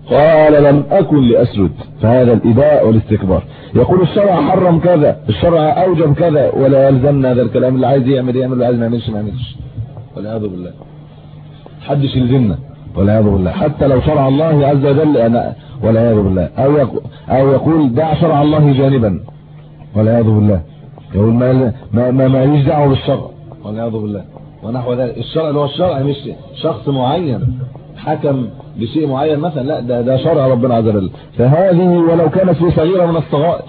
قال لم أكن لأسجد فهذا الإباء والاستكبار يقول الشرع حرم كذا الشرع أوجب كذا ولا يلزمنا هذا الكلام اللي عايز يعمل يعمل اللي عايز ما يعملش ما يعملش والعياذ بالله حدش يلزمنا والعياذ بالله حتى لو شرع الله عز وجل أنا والعياذ بالله أو يقول, أو يقول دع شرع الله جانبا والعياذ بالله يقول ما ما ما ماليش دعوه بالشرع والعياذ بالله ونحو ذلك الشرع اللي هو الشرع مش شخص معين حكم بشيء معين مثلا لا ده ده شرع ربنا عز وجل فهذه ولو كانت في صغيره من الصغائر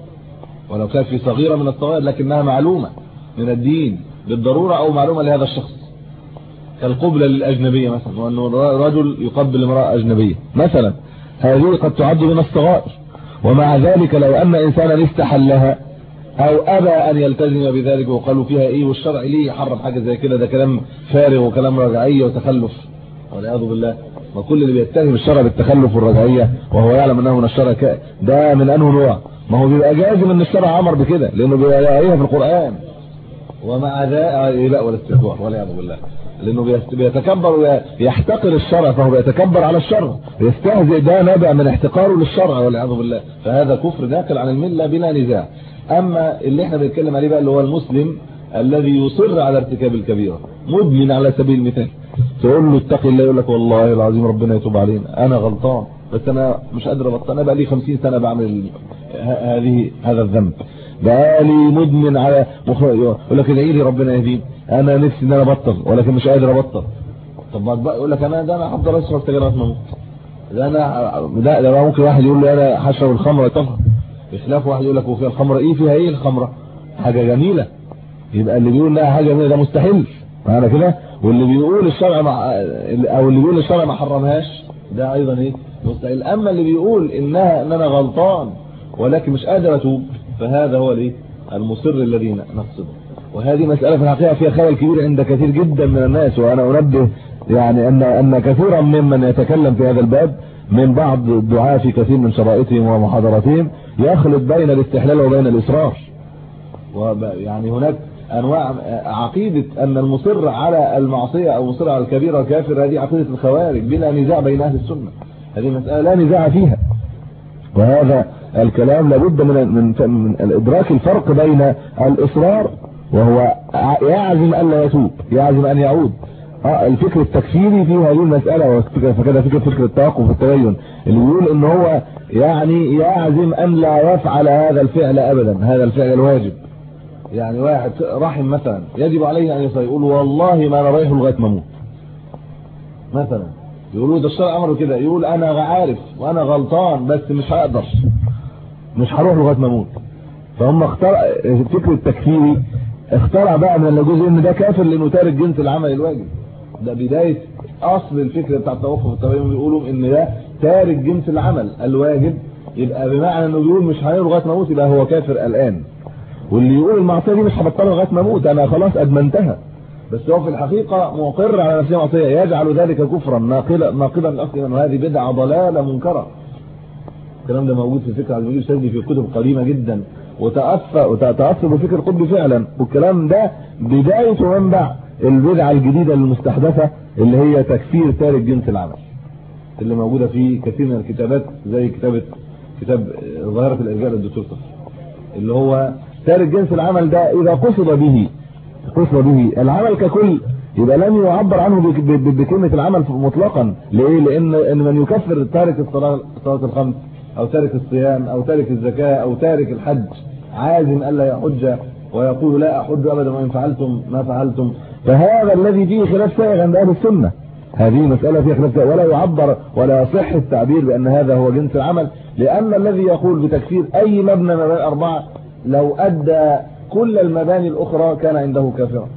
ولو كانت في صغيره من الصغائر لكنها معلومه من الدين بالضروره او معلومه لهذا الشخص كالقبلة للأجنبية مثلا وأنه رجل يقبل امرأة أجنبية مثلا هذه قد تعد من الصغائر ومع ذلك لو أن إنسانا استحلها أو أبى أن يلتزم بذلك وقالوا فيها إيه والشرع ليه يحرم حاجة زي كده ده كلام فارغ وكلام رجعية وتخلف والعياذ بالله وكل اللي بيتهم الشرع بالتخلف والرجعية وهو يعلم أنه من الشرع ده من أنه نوع ما هو بيبقى جازم أن الشرع أمر بكده لأنه بيبقى في القرآن ومع ذلك لا ولا استكبار والعياذ بالله لانه بيتكبر ويحتقر الشرع فهو بيتكبر على الشرع بيستهزئ ده نابع من احتقاره للشرع والعياذ بالله فهذا كفر داخل عن المله بلا نزاع اما اللي احنا بنتكلم عليه بقى اللي هو المسلم الذي يصر على ارتكاب الكبيره مدمن على سبيل المثال تقول له اتق الله يقول لك والله العظيم ربنا يتوب علينا انا غلطان بس انا مش قادر ابطل انا بقى لي 50 سنه بعمل هذه هذا الذنب بقالي مدمن على يقول لك ادعي لي ربنا يهديني انا نفسي ان انا ابطل ولكن مش قادر ابطل طب ما يقول لك انا ده انا هفضل اشرب سجاير ما ده انا لا ده ممكن واحد يقول لي انا هشرب الخمره طبعا بخلاف واحد يقول لك وفيها الخمره ايه فيها ايه الخمره حاجه جميله يبقى اللي بيقول لا حاجه جميله ده مستحيل معانا كده واللي بيقول الشرع مع او اللي بيقول الشرع ما حرمهاش ده ايضا ايه مستحيل اما اللي بيقول انها ان انا غلطان ولكن مش قادر اتوب فهذا هو الايه المصر الذي نقصده وهذه مسألة في الحقيقة فيها خلل كبير عند كثير جدا من الناس وأنا أنبه يعني أن أن كثيرا ممن يتكلم في هذا الباب من بعض الدعاة في كثير من شرائطهم ومحاضراتهم يخلط بين الاستحلال وبين الإصرار ويعني هناك أنواع عقيدة أن المصر على المعصية أو المصر على الكبيرة كافر هذه عقيدة الخوارج بلا نزاع بين أهل السنة هذه مسألة لا نزاع فيها وهذا الكلام لابد من من, من الادراك الفرق بين الاصرار وهو يعزم ان لا يتوب يعزم ان يعود الفكر التكفيري في هذه المسألة فكذا فكر فكر التوقف والتبين اللي بيقول ان هو يعني يعزم ان لا يفعل هذا الفعل ابدا هذا الفعل الواجب يعني واحد رحم مثلا يجب عليه ان يصلي يقول والله ما انا رايح لغايه ما اموت مثلا يقولوا ده الشرع امره كده يقول انا عارف وانا غلطان بس مش هقدر مش هروح لغايه ما اموت فهم اخترع الفكر التكفيري اخترع بقى من الجزء ان ده كافر لانه تارك جنس العمل الواجب ده بدايه اصل الفكره بتاع التوقف والتبين بيقولوا ان ده تارك جنس العمل الواجب يبقى بمعنى انه بيقول مش هيروح لغايه ما اموت يبقى هو كافر الان واللي يقول المعصيه دي مش هبطلها لغايه ما اموت انا خلاص ادمنتها بس هو في الحقيقه مقر على نفسه معصيه يجعل ذلك كفرا ناقلا ناقلا الاصل وهذه بدعه ضلاله منكره الكلام ده موجود في فكر المدير السيدي في كتب قديمه جدا وتأثر وتأثر بفكر القطب فعلا والكلام ده بداية ومنبع البدعة الجديدة المستحدثة اللي هي تكفير تارك جنس العمل اللي موجودة في كثير من الكتابات زي كتابة كتاب ظاهرة الإرجاء للدكتور صفر اللي هو تارك جنس العمل ده إذا قصد به قصد به العمل ككل يبقى لم يعبر عنه بكلمة العمل مطلقا ليه لأن إن من يكفر تارك الصلاة الصلاة الخمس او تارك الصيام او تارك الزكاة او تارك الحج عازم الا يحج ويقول لا احج ابدا وان فعلتم ما فعلتم فهذا الذي فيه خلاف سائغ عند اهل السنه هذه مسألة فيها خلاف ولا يعبر ولا يصح التعبير بأن هذا هو جنس العمل لأن الذي يقول بتكفير أي مبنى من أربعة لو أدى كل المباني الأخرى كان عنده كافرا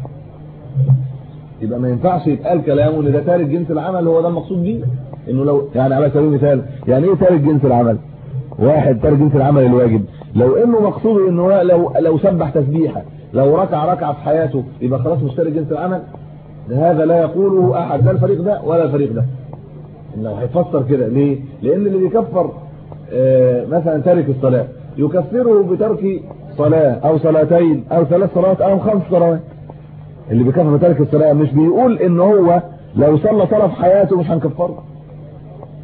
يبقى ما ينفعش يتقال كلامه ان ده تارك جنس العمل هو ده المقصود بيه انه لو يعني على سبيل المثال يعني ايه تارك جنس العمل واحد تارك جنس العمل الواجب لو انه مقصود انه لو لو سبح تسبيحه لو ركع ركعه في حياته يبقى خلاص مش تارك جنس العمل هذا لا يقوله احد لا الفريق ده ولا الفريق ده انه هيفسر كده ليه لان اللي بيكفر آه مثلا تارك الصلاه يكفره بترك صلاه او صلاتين او ثلاث صلوات او خمس صلوات اللي بيكفر بترك الصلاه مش بيقول ان هو لو صلى صلاه في حياته مش هنكفره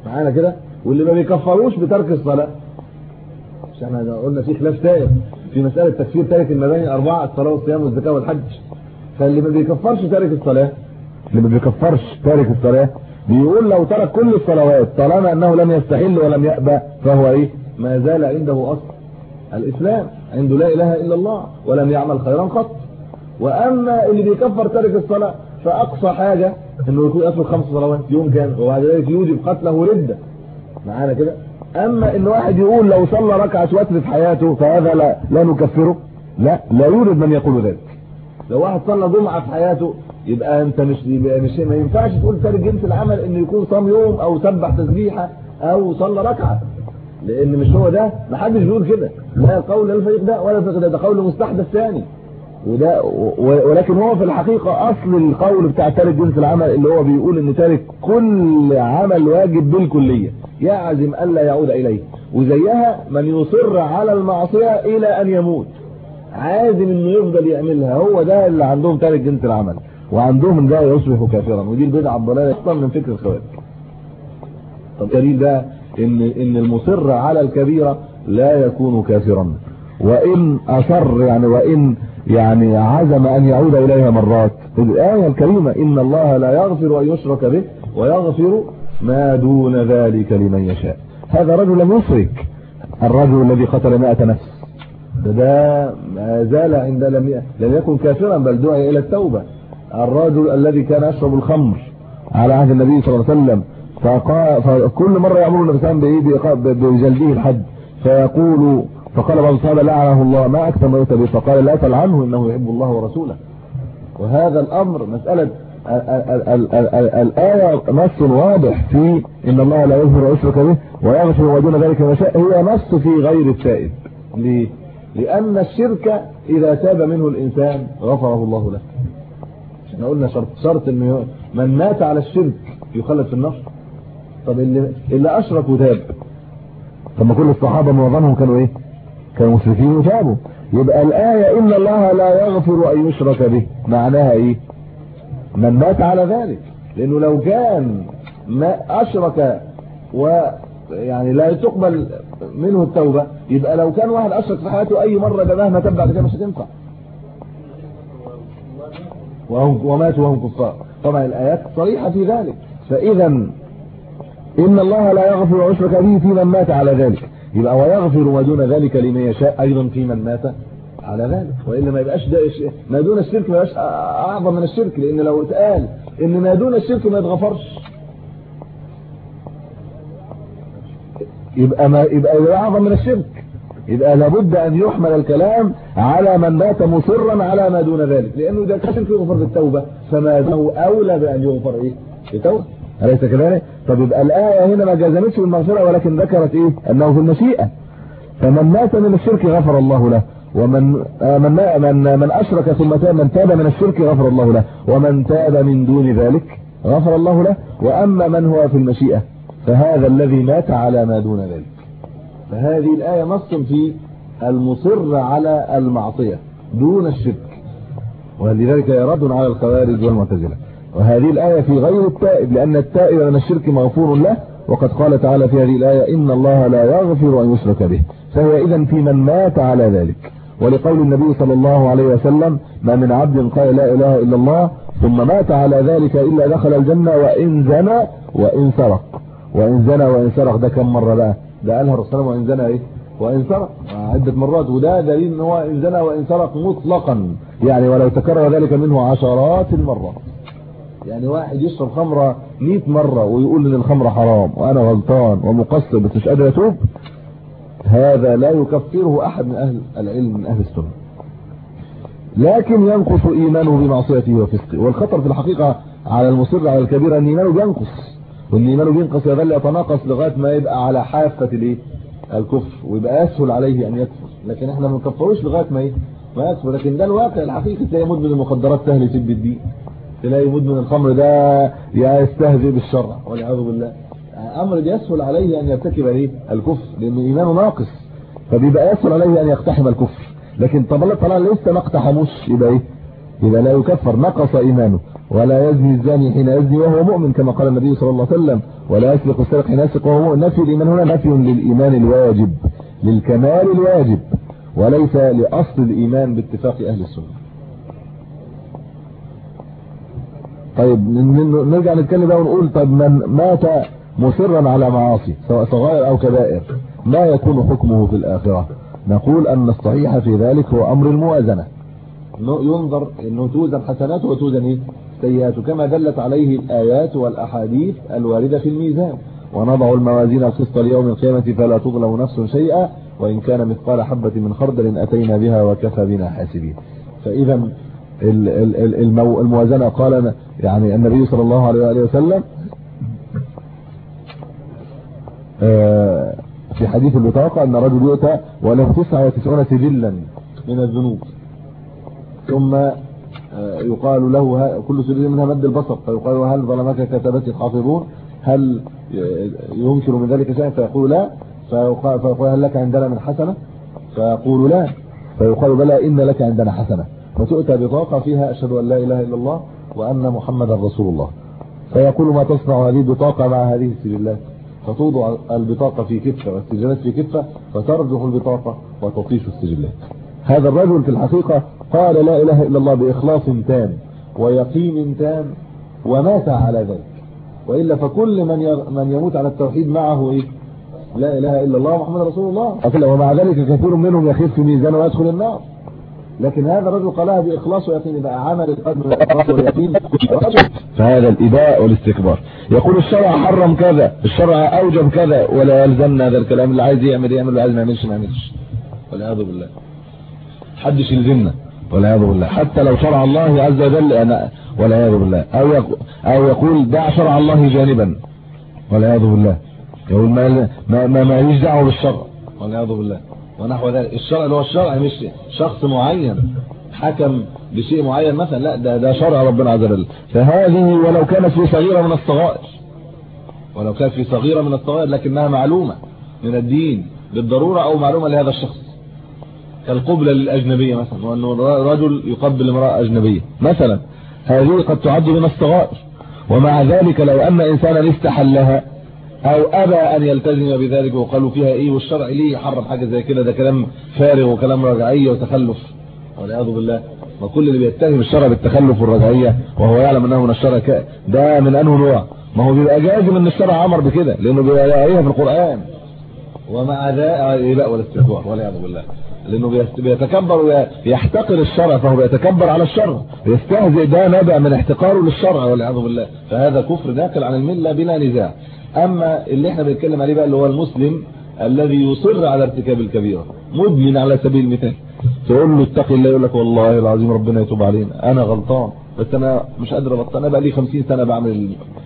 معانا كده واللي ما بيكفروش بترك الصلاه مش احنا قلنا في خلاف تاني في مساله تكفير تارك المباني الاربعه الصلاه والصيام والزكاه والحج فاللي ما بيكفرش تارك الصلاه اللي ما بيكفرش تارك الصلاه بيقول لو ترك كل الصلوات طالما انه لم يستحل ولم يأبى فهو ايه ما زال عنده اصل الاسلام عنده لا اله الا الله ولم يعمل خيرا قط واما اللي بيكفر تارك الصلاه فاقصى حاجه انه يكون يصل خمس صلوات يوم كان وبعد ذلك يوجب قتله رده معانا كده اما ان واحد يقول لو صلى ركعه وتر في حياته فهذا لا لا نكفره لا لا يوجد من يقول ذلك لو واحد صلى جمعه في حياته يبقى انت مش مش ما ينفعش تقول تارك جنس العمل انه يكون صام يوم او سبح تسبيحه او صلى ركعه لان مش هو ده ما حدش بيقول كده لا قول الفريق ده ولا الفريق ده ده قول مستحدث ثاني وده ولكن هو في الحقيقة اصل القول بتاع تارك جنس العمل اللي هو بيقول ان تارك كل عمل واجب بالكلية يعزم الا يعود اليه وزيها من يصر على المعصية الى ان يموت عازم انه يفضل يعملها هو ده اللي عندهم تارك جنس العمل وعندهم ان ده يصبح كافرا ودي البدعه الضلاله اصلا من فكر الخوارج طب دليل ده ان ان المصر على الكبيره لا يكون كافرا وان اصر يعني وان يعني عزم ان يعود اليها مرات الايه الكريمه ان الله لا يغفر ان يشرك به ويغفر ما دون ذلك لمن يشاء هذا رجل لم يشرك الرجل الذي قتل 100 نفس ده, ده ما زال عند لم لم يكن كافرا بل دعي الى التوبه الرجل الذي كان يشرب الخمر على عهد النبي صلى الله عليه وسلم فكل مرة يأمر النبي صلى الله عليه وسلم بجلده الحد فيقول فقال بعض الصحابة لعنه الله ما أكثر ما يؤتى به فقال لا تلعنه إنه يحب الله ورسوله وهذا الأمر مسألة الآية نص واضح في إن الله لا يغفر ويشرك به ويغفر ودون ذلك ما شاء هي نص في غير التائب ليه؟ لأن الشرك إذا تاب منه الإنسان غفره الله له احنا قلنا شرط شرط ان من مات على الشرك يخلد في النار طب اللي اللي اشرك وتاب طب ما كل الصحابه معظمهم كانوا ايه كانوا مشركين وتابوا يبقى الايه ان الله لا يغفر ان يشرك به معناها ايه من مات على ذلك لانه لو كان ما اشرك و يعني لا تقبل منه التوبه يبقى لو كان واحد اشرك في حياته اي مره ده مهما تاب بعد كده مش هتنفع وهم وماتوا وهم كفار طبعا الآيات صريحة في ذلك فإذا إن الله لا يغفر ويشرك به في من مات على ذلك يبقى ويغفر ما دون ذلك لمن يشاء أيضا في من مات على ذلك وإلا ما يبقاش ده ما دون الشرك ما يبقاش أعظم من الشرك لأن لو اتقال إن ما دون الشرك ما يتغفرش يبقى ما يبقى أعظم من الشرك يبقى لابد ان يحمل الكلام على من مات مصرا على ما دون ذلك لانه اذا كان في يغفر بالتوبه فما هو اولى بان يغفر ايه بالتوبه اليس كذلك طب يبقى الايه هنا ما جازمتش بالمغفره ولكن ذكرت ايه انه في المشيئه فمن مات من الشرك غفر الله له ومن آه، من من من اشرك ثم تاب من تاب من الشرك غفر الله له ومن تاب من دون ذلك غفر الله له واما من هو في المشيئه فهذا الذي مات على ما دون ذلك فهذه الآية نص في المصر على المعصية دون الشرك ولذلك يرد على الخوارج والمعتزلة وهذه الآية في غير التائب لأن التائب من الشرك مغفور له وقد قال تعالى في هذه الآية إن الله لا يغفر أن يشرك به فهي إذا في من مات على ذلك ولقول النبي صلى الله عليه وسلم ما من عبد قال لا إله إلا الله ثم مات على ذلك إلا دخل الجنة وإن زنى وإن سرق وإن زنى وإن سرق ده كم مرة بقى ده قالها الرسول وان زنى ايه وان سرق عده مرات وده دليل ان هو ان زنى وان سرق مطلقا يعني ولو تكرر ذلك منه عشرات المرات يعني واحد يشرب خمره 100 مره ويقول ان الخمره حرام وانا غلطان ومقصر بس مش قادر اتوب هذا لا يكفره احد من اهل العلم من اهل السنه لكن ينقص ايمانه بمعصيته وفسقه والخطر في الحقيقه على المصر على الكبيره ان ايمانه بينقص وان ايمانه بينقص يظل يتناقص لغايه ما يبقى على حافه الايه الكفر ويبقى اسهل عليه ان يكفر لكن احنا ما نكفروش لغايه ما ايه ما يكفر لكن ده الواقع الحقيقي تلاقي مدمن المخدرات سهل يسب الدين تلاقي مدمن الخمر ده يستهزئ بالشرع والعياذ بالله امر يسهل عليه ان يرتكب ايه الكفر لان ايمانه ناقص فبيبقى يسهل عليه ان يقتحم الكفر لكن طب الله طالما لسه ما اقتحموش يبقى ايه يبقى لا يكفر نقص ايمانه ولا يزني الزاني حين يزني وهو مؤمن كما قال النبي صلى الله عليه وسلم ولا يسرق السرق حين يسرق وهو مؤمن نفي الإيمان هنا نفي للإيمان الواجب للكمال الواجب وليس لأصل الإيمان باتفاق أهل السنة طيب نرجع نتكلم بقى ونقول طب من مات مصرا على معاصي سواء صغائر أو كبائر ما يكون حكمه في الآخرة نقول أن الصحيح في ذلك هو أمر الموازنة ينظر أنه توزن حسناته وتوزن إيه؟ سيئاته كما دلت عليه الآيات والأحاديث الواردة في الميزان ونضع الموازين القسط ليوم القيامة فلا تظلم نفس شيئا وإن كان مثقال حبة من خردل أتينا بها وكفى بنا حاسبين فإذا الموازنة قال يعني النبي صلى الله عليه وآله وسلم آه، في حديث البطاقة أن رجل يؤتى وله 99 سجلا من الذنوب ثم آه، يقال له كل سجل منها مد البصر فيقال هل ظلمك كتبت حافظون هل ينكر من ذلك شيئا فيقول لا فيقول هل لك عندنا من حسنة فيقول لا فيقال بلى إن لك عندنا حسنة فتؤتى بطاقة فيها أشهد أن لا إله إلا الله وأن محمدا رسول الله فيقول ما تصنع هذه البطاقة مع هذه السجلات فتوضع البطاقة في كفة والسجلات في كفة فترجح البطاقة وتطيش السجلات هذا الرجل في الحقيقة قال لا إله إلا الله بإخلاص تام ويقين تام ومات على ذلك وإلا فكل من من يموت على التوحيد معه إيه لا إله إلا الله محمد رسول الله ومع ذلك كثير منهم يخف في ميزان ويدخل النار لكن هذا الرجل قالها بإخلاص ويقين بقى عمل القدر والإخلاص واليقين فهذا الإباء والاستكبار يقول الشرع حرم كذا الشرع أوجب كذا ولا يلزمنا هذا الكلام اللي عايز يعمل يعمل اللي عايز ما يعملش ما يعملش والعياذ بالله حدش يلزمنا والعياذ بالله حتى لو شرع الله عز وجل أنا والعياذ بالله أو يقول, أو يقول دع شرع الله جانبا والعياذ بالله يقول ما ما ما, ما دعوه بالشرع والعياذ بالله ونحو ذلك الشرع اللي هو الشرع مش شخص معين حكم بشيء معين مثلا لا ده ده شرع ربنا عز وجل فهذه ولو كانت في صغيرة من الصغائر ولو كانت في صغيرة من الصغائر لكنها معلومة من الدين بالضرورة او معلومة لهذا الشخص كالقبلة للأجنبية مثلا وأنه رجل يقبل امرأة أجنبية مثلا هذه قد تعد من الصغائر ومع ذلك لو أن إنسانا استحلها او ابى ان يلتزم بذلك وقالوا فيها ايه والشرع ليه يحرم حاجه زي كده ده كلام فارغ وكلام رجعيه وتخلف والعياذ بالله وكل اللي بيتهم الشرع بالتخلف والرجعيه وهو يعلم انه من الشرع ده من انه نوع ما هو بيبقى جازم ان الشرع امر بكده لانه بيبقى لاقيها في القران ومع ذلك لا ولا استكبار والعياذ بالله لانه بيتكبر ويحتقر الشرع فهو بيتكبر على الشرع بيستهزئ ده نبع من احتقاره للشرع والعياذ بالله فهذا كفر داخل عن المله بلا نزاع اما اللي احنا بنتكلم عليه بقى اللي هو المسلم الذي يصر على ارتكاب الكبيرة مدمن على سبيل المثال تقول له اتقي الله يقول لك والله العظيم ربنا يتوب علينا انا غلطان بس انا مش قادر ابطل انا بقى لي 50 سنه بعمل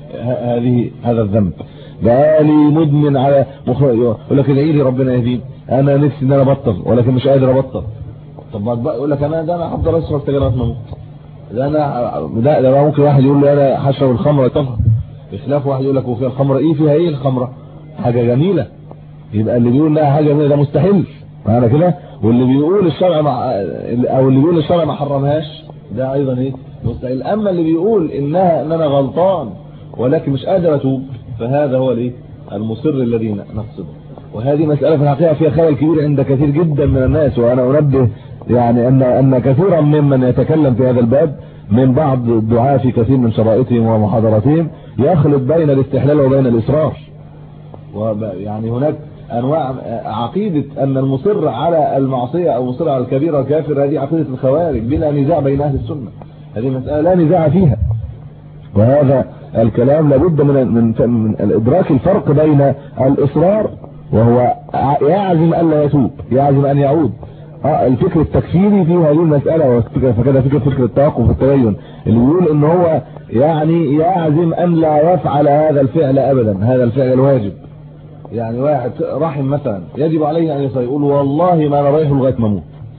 هذه هذا الذنب بقى لي مدمن على مخرج يقول لك ادعي لي ربنا يهديني انا نفسي ان انا ابطل ولكن مش قادر ابطل طب ما بقى يقول لك انا ده انا هفضل اشرب سجاير لغايه ما اموت ده انا ده, ده ممكن واحد يقول لي انا هشرب الخمره طبعا بخلاف واحد يقول لك وفيها الخمره ايه فيها ايه الخمره حاجه جميله يبقى اللي بيقول لا حاجه جميله ده مستحيل معانا كده واللي بيقول الشرع مع او اللي بيقول الشرع ما حرمهاش ده ايضا ايه مستحيل اما اللي بيقول انها ان انا غلطان ولكن مش قادر اتوب فهذا هو الايه المصر الذي نقصده وهذه مسألة في الحقيقة فيها خلل كبير عند كثير جدا من الناس وأنا أنبه يعني أن أن كثيرا ممن يتكلم في هذا الباب من بعض الدعاة في كثير من شرائطهم ومحاضراتهم يخلط بين الاستحلال وبين الإصرار يعني هناك أنواع عقيدة أن المصر على المعصية أو مصر على الكبيرة كافر هذه عقيدة الخوارج بلا نزاع بين أهل السنة هذه مسألة لا نزاع فيها وهذا الكلام لابد من من, من الإدراك الفرق بين الإصرار وهو يعزم أن لا يتوب يعزم أن يعود اه الفكر التكفيري في هذه المسألة فكده فكرة فكر التوقف التبين اللي بيقول ان هو يعني يعزم ان لا يفعل هذا الفعل ابدا هذا الفعل الواجب يعني واحد رحم مثلا يجب عليه ان يقول والله ما انا رايح لغايه ما اموت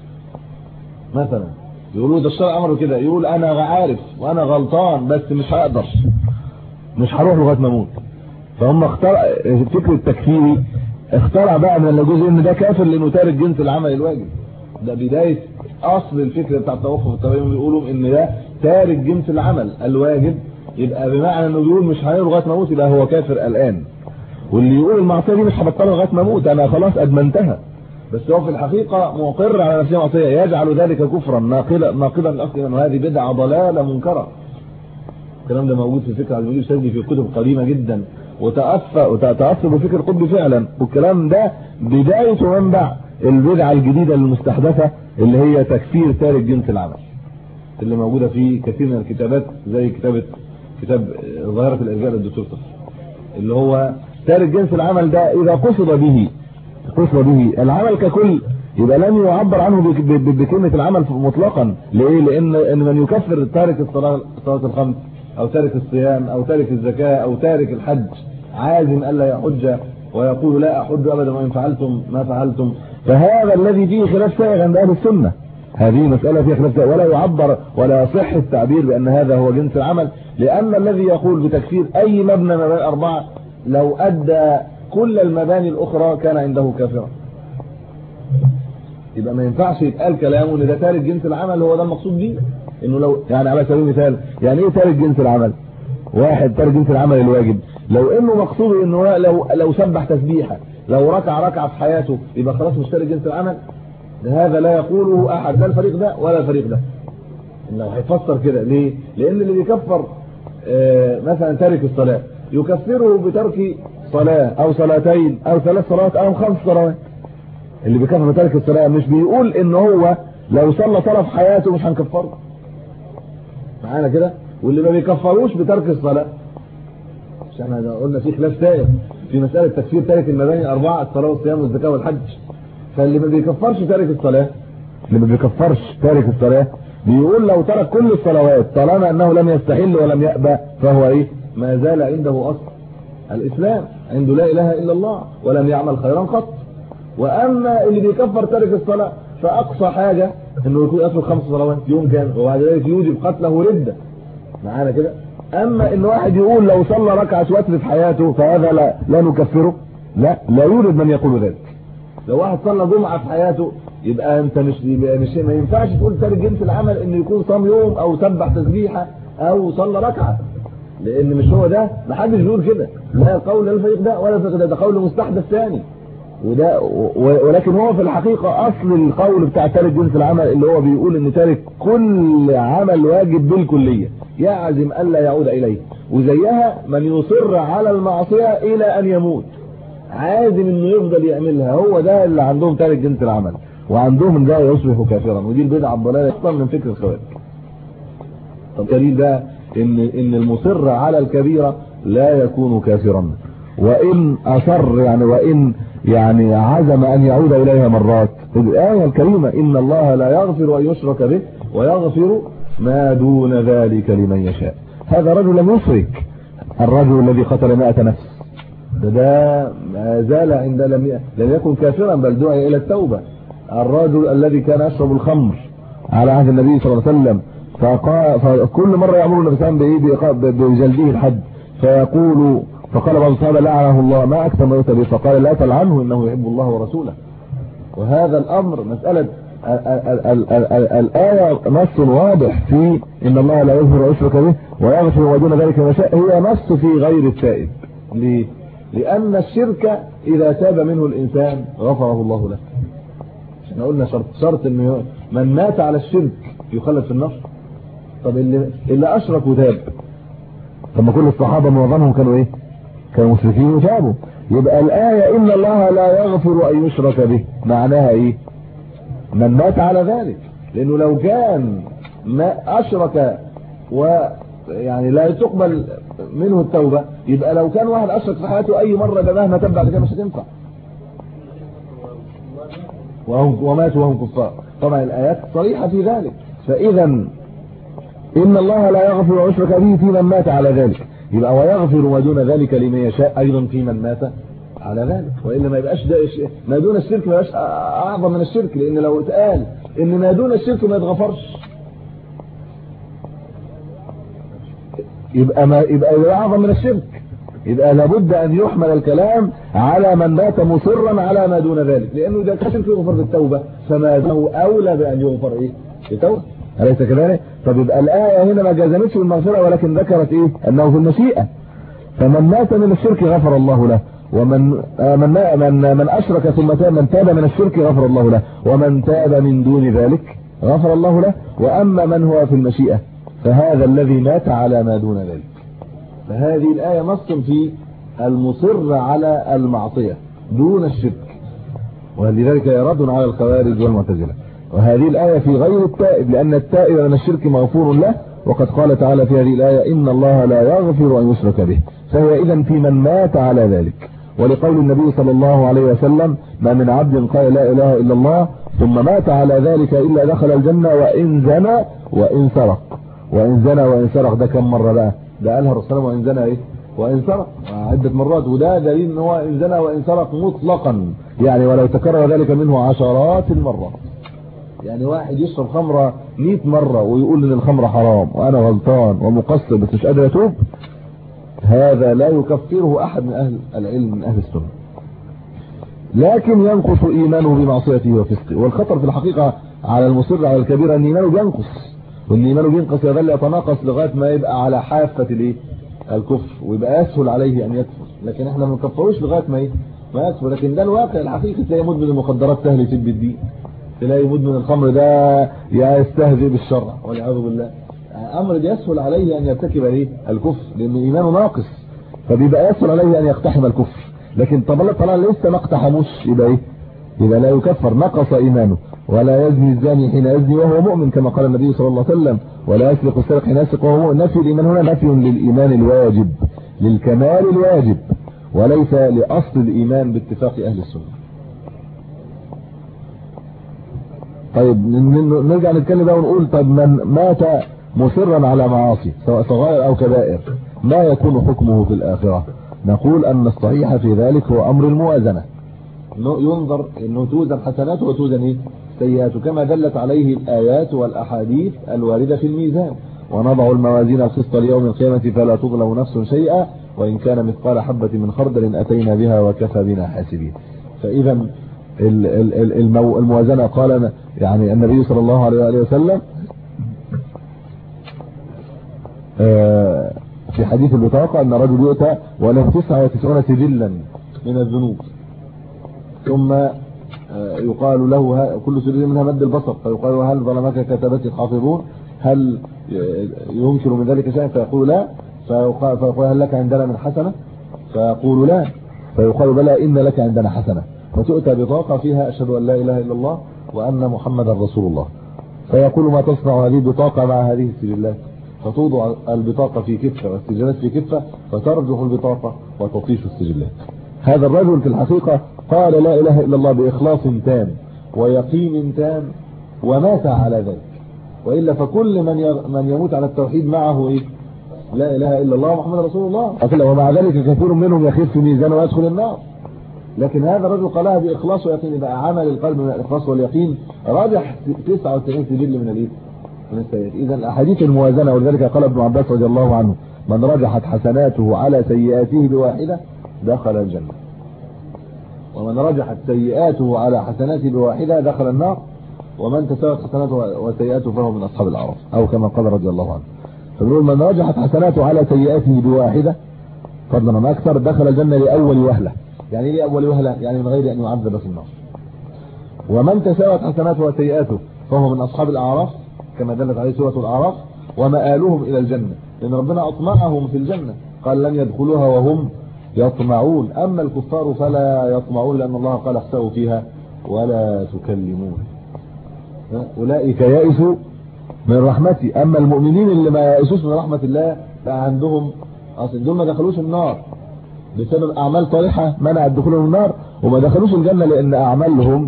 مثلا يقولوا ده الشرع امره كده يقول انا عارف وانا غلطان بس مش هقدر مش هروح لغايه ما اموت فهم اخترع فكر التكفيري اخترع بقى من الجزء ان ده كافر لانه تارك جنس العمل الواجب ده بدايه اصل الفكره بتاع التوقف التبين بيقولوا ان ده تارك جنس العمل الواجب يبقى بمعنى انه بيقول مش هيعمل لغايه ما اموت يبقى هو كافر الان واللي يقول المعصيه دي مش هبطلها لغايه ما اموت انا خلاص ادمنتها بس هو في الحقيقه مقر على نفسه معصيه يجعل ذلك كفرا ناقلا ناقضا لاصل انه هذه بدعه ضلاله منكره الكلام ده موجود في فكر المدير السيدي في كتب قديمه جدا وتأثر وتأثر بفكر القطب فعلا والكلام ده بدايه ومنبع البدعه الجديده المستحدثه اللي هي تكفير تارك جنس العمل اللي موجوده في كثير من الكتابات زي كتابه كتاب ظاهره الارجاء للدكتور صفر اللي هو تارك جنس العمل ده اذا قصد به قصد به العمل ككل يبقى لم يعبر عنه بكلمه العمل مطلقا ليه لان ان من يكفر تارك الصلاه الصلاه الخمس او تارك الصيام او تارك الزكاه او تارك الحج عازم الا يحج ويقول لا احج ابدا وان فعلتم ما فعلتم فهذا الذي فيه خلاف سائغ عند اهل السنه هذه مسألة فيها خلاف ولا يعبر ولا يصح التعبير بأن هذا هو جنس العمل لأن الذي يقول بتكفير أي مبنى من الأربعة لو أدى كل المباني الأخرى كان عنده كافرا يبقى ما ينفعش يتقال كلامه ان ده تارك جنس العمل هو ده المقصود بيه انه لو يعني على سبيل المثال يعني ايه تارك جنس العمل واحد تارك جنس العمل الواجب لو انه مقصوده انه لو لو سبح تسبيحه لو ركع ركعه في حياته يبقى خلاص مش تارك جنس العمل هذا لا يقوله احد لا الفريق ده ولا الفريق ده انه هيفسر كده ليه لان اللي بيكفر آه مثلا تارك الصلاه يكفره بترك صلاه او صلاتين او ثلاث صلوات او خمس صلوات اللي بيكفر بترك الصلاه مش بيقول ان هو لو صلى صلاه في حياته مش هنكفره معانا كده واللي ما بيكفروش بترك الصلاه مش احنا قلنا في خلاف سائر في مساله تكفير تارك المباني الاربعه الصلاه والصيام والزكاه والحج فاللي ما بيكفرش تارك الصلاه اللي ما بيكفرش تارك الصلاه بيقول لو ترك كل الصلوات طالما انه لم يستحل ولم يأبى فهو ايه ما زال عنده اصل الاسلام عنده لا اله الا الله ولم يعمل خيرا قط واما اللي بيكفر تارك الصلاه فاقصى حاجه انه يكون يترك خمس صلوات يوم كان وبعد ذلك يوجب قتله رده معانا كده اما ان واحد يقول لو صلى ركعه وتر في حياته فهذا لا لا نكفره لا لا يوجد من يقول ذلك لو واحد صلى جمعه في حياته يبقى انت مش مش ما ينفعش تقول تارك جنس العمل انه يكون صام يوم او سبح تسبيحه او صلى ركعه لان مش هو ده ما حدش بيقول كده لا القول لا الفريق ده ولا الفريق ده ده قول مستحدث ثاني وده ولكن هو في الحقيقة اصل القول بتاع تارك جنس العمل اللي هو بيقول ان تارك كل عمل واجب بالكلية يعزم الا يعود اليه وزيها من يصر على المعصية الى ان يموت عازم انه يفضل يعملها هو ده اللي عندهم تارك جنس العمل وعندهم ان ده يصبح كافرا ودي البدعه الضلاله اصلا من فكر الخوارج طب دليل ده ان ان المصر على الكبيره لا يكون كافرا وان اصر يعني وان يعني عزم ان يعود اليها مرات الايه الكريمه ان الله لا يغفر ان يشرك به ويغفر ما دون ذلك لمن يشاء هذا رجل لم يشرك الرجل الذي قتل 100 نفس ده ده ما زال عند لم لم يكن كافرا بل دعي الى التوبه الرجل الذي كان يشرب الخمر على عهد النبي صلى الله عليه وسلم فقال فكل مره يامر النبي صلى الله عليه وسلم بجلده الحد فيقول فقال بعض الصحابه لعنه الله ما اكثر ما يؤتى به فقال لا تلعنه انه يحب الله ورسوله وهذا الامر مساله الآية نص واضح في إن الله لا يغفر ويشرك به ويغفر ودون ذلك ما شاء هي نص في غير التائب ليه؟ لأن الشرك إذا تاب منه الإنسان غفره الله له احنا قلنا شرط شرط إن من مات على الشرك يخلد في النار طب اللي, اللي أشرك وتاب طب ما كل الصحابة معظمهم كانوا إيه كانوا مشركين وتابوا يبقى الآية إن الله لا يغفر أن يشرك به معناها إيه من مات على ذلك لأنه لو كان ما أشرك و يعني لا تقبل منه التوبة يبقى لو كان واحد أشرك في حياته أي مرة ده مهما تب بعد كده مش هتنفع وهم وماتوا وهم كفار طبعا الآيات صريحة في ذلك فإذا إن الله لا يغفر ويشرك به في من مات على ذلك يبقى ويغفر ما دون ذلك لمن يشاء أيضا في من مات على ذلك وإلا ما يبقاش ده ما دون الشرك ما يبقاش أعظم من الشرك لأن لو اتقال إن ما دون الشرك ما يتغفرش يبقى ما يبقى يبقى اعظم من الشرك يبقى لابد ان يحمل الكلام على من مات مصرا على ما دون ذلك لانه اذا كان يغفر بالتوبه فما له اولى بان يغفر ايه بالتوبه أليس كذلك طب يبقى الآية هنا ما جازمتش بالمغفرة ولكن ذكرت إيه أنه في المشيئة فمن مات من الشرك غفر الله له ومن آه، من من من اشرك ثم تاب من تاب من الشرك غفر الله له ومن تاب من دون ذلك غفر الله له واما من هو في المشيئه فهذا الذي مات على ما دون ذلك فهذه الايه نص في المصر على المعصيه دون الشرك ولذلك يرد على الخوارج والمعتزله وهذه الايه في غير التائب لان التائب من الشرك مغفور له وقد قال تعالى في هذه الايه ان الله لا يغفر ان يشرك به فهو اذا في من مات على ذلك ولقول النبي صلى الله عليه وسلم ما من عبد قال لا اله الا الله ثم مات على ذلك الا دخل الجنة وان زنى وان سرق وان زنى وان سرق ده كم مرة بقى ده قالها الرسول وان زنى ايه وان سرق عدة مرات وده دليل ان هو ان زنى وان سرق مطلقا يعني ولو تكرر ذلك منه عشرات المرات يعني واحد يشرب خمرة 100 مرة ويقول ان الخمرة حرام وانا غلطان ومقصر بس مش قادر اتوب هذا لا يكفره احد من اهل العلم من اهل السنه لكن ينقص ايمانه بمعصيته وفسقه والخطر في الحقيقه على المصر على الكبير ان ايمانه بينقص وان ايمانه بينقص يظل يتناقص لغايه ما يبقى على حافه الايه الكفر ويبقى اسهل عليه ان يكفر لكن احنا ما نكفروش لغايه ما ايه ما يكفر لكن ده الواقع الحقيقي تلاقي مدمن المخدرات سهل يسب الدين تلاقي مدمن الخمر ده يستهزئ بالشرع والعياذ بالله امر يسهل عليه ان يرتكب ايه الكفر لان ايمانه ناقص فبيبقى يسهل عليه ان يقتحم الكفر لكن طب الله طلع لسه ما اقتحموش يبقى ايه يبقى لا يكفر نقص ايمانه ولا يزني الزاني حين يزني وهو مؤمن كما قال النبي صلى الله عليه وسلم ولا يسرق السرق حين يسرق وهو مؤمن نفي الايمان هنا نفي للايمان الواجب للكمال الواجب وليس لاصل الايمان باتفاق اهل السنه طيب نرجع نتكلم بقى ونقول طب من مات مصرا على معاصي سواء صغائر او كبائر ما يكون حكمه في الاخرة نقول ان الصحيح في ذلك هو امر الموازنة ينظر انه توزن حسناته وتوزن ايه سيئاته كما دلت عليه الايات والاحاديث الواردة في الميزان ونضع الموازين القسط ليوم القيامة فلا تظلم نفس شيئا وإن كان مثقال حبة من خردل أتينا بها وكفى بنا حاسبين فإذا الموازنة قال يعني النبي صلى الله عليه وسلم آه، في حديث البطاقة ان رجل يؤتى وله 99 سجلا من الذنوب ثم آه، يقال له كل سجل منها مد البصر فيقال هل ظلمك كتبت الحافظون هل ينكر من ذلك شيئا فيقول لا فيقول هل لك عندنا من حسنة فيقول لا فيقال بلى إن لك عندنا حسنة فتؤتى بطاقة فيها أشهد أن لا إله إلا الله وأن محمدا رسول الله فيقول ما تصنع هذه البطاقة مع هذه السجلات فتوضع البطاقة في كفة والسجلات في كفة فترجح البطاقة وتطيش السجلات هذا الرجل في الحقيقة قال لا إله إلا الله بإخلاص تام ويقين تام ومات على ذلك وإلا فكل من من يموت على التوحيد معه إيه لا إله إلا الله محمد رسول الله ومع ذلك كثير منهم يخف في ميزان ويدخل النار لكن هذا الرجل قالها بإخلاص ويقين يبقى عمل القلب من الإخلاص واليقين راجح 99 سجل من الإيه من السيئات اذا الاحاديث الموازنه ولذلك قال ابن عباس رضي الله عنه من رجحت حسناته على سيئاته بواحده دخل الجنه ومن رجحت سيئاته على حسناته بواحده دخل النار ومن تساوت حسناته وسيئاته فهو من اصحاب الاعراف او كما قال رضي الله عنه فبنقول من رجحت حسناته على سيئاته بواحده فضلا ما اكثر دخل الجنه لاول وهله يعني ايه اول وهله يعني من غير ان يعذب في النار ومن تساوت حسناته وسيئاته فهو من اصحاب الاعراف كما دلت عليه سورة الأعراف ومآلهم إلى الجنة لأن ربنا أطمعهم في الجنة قال لن يدخلوها وهم يطمعون أما الكفار فلا يطمعون لأن الله قال اخسأوا فيها ولا تكلمون أولئك يائسوا من رحمتي أما المؤمنين اللي ما يائسوش من رحمة الله فعندهم أصل دول ما دخلوش النار بسبب أعمال صالحة منعت دخولهم النار وما دخلوش الجنة لأن أعمالهم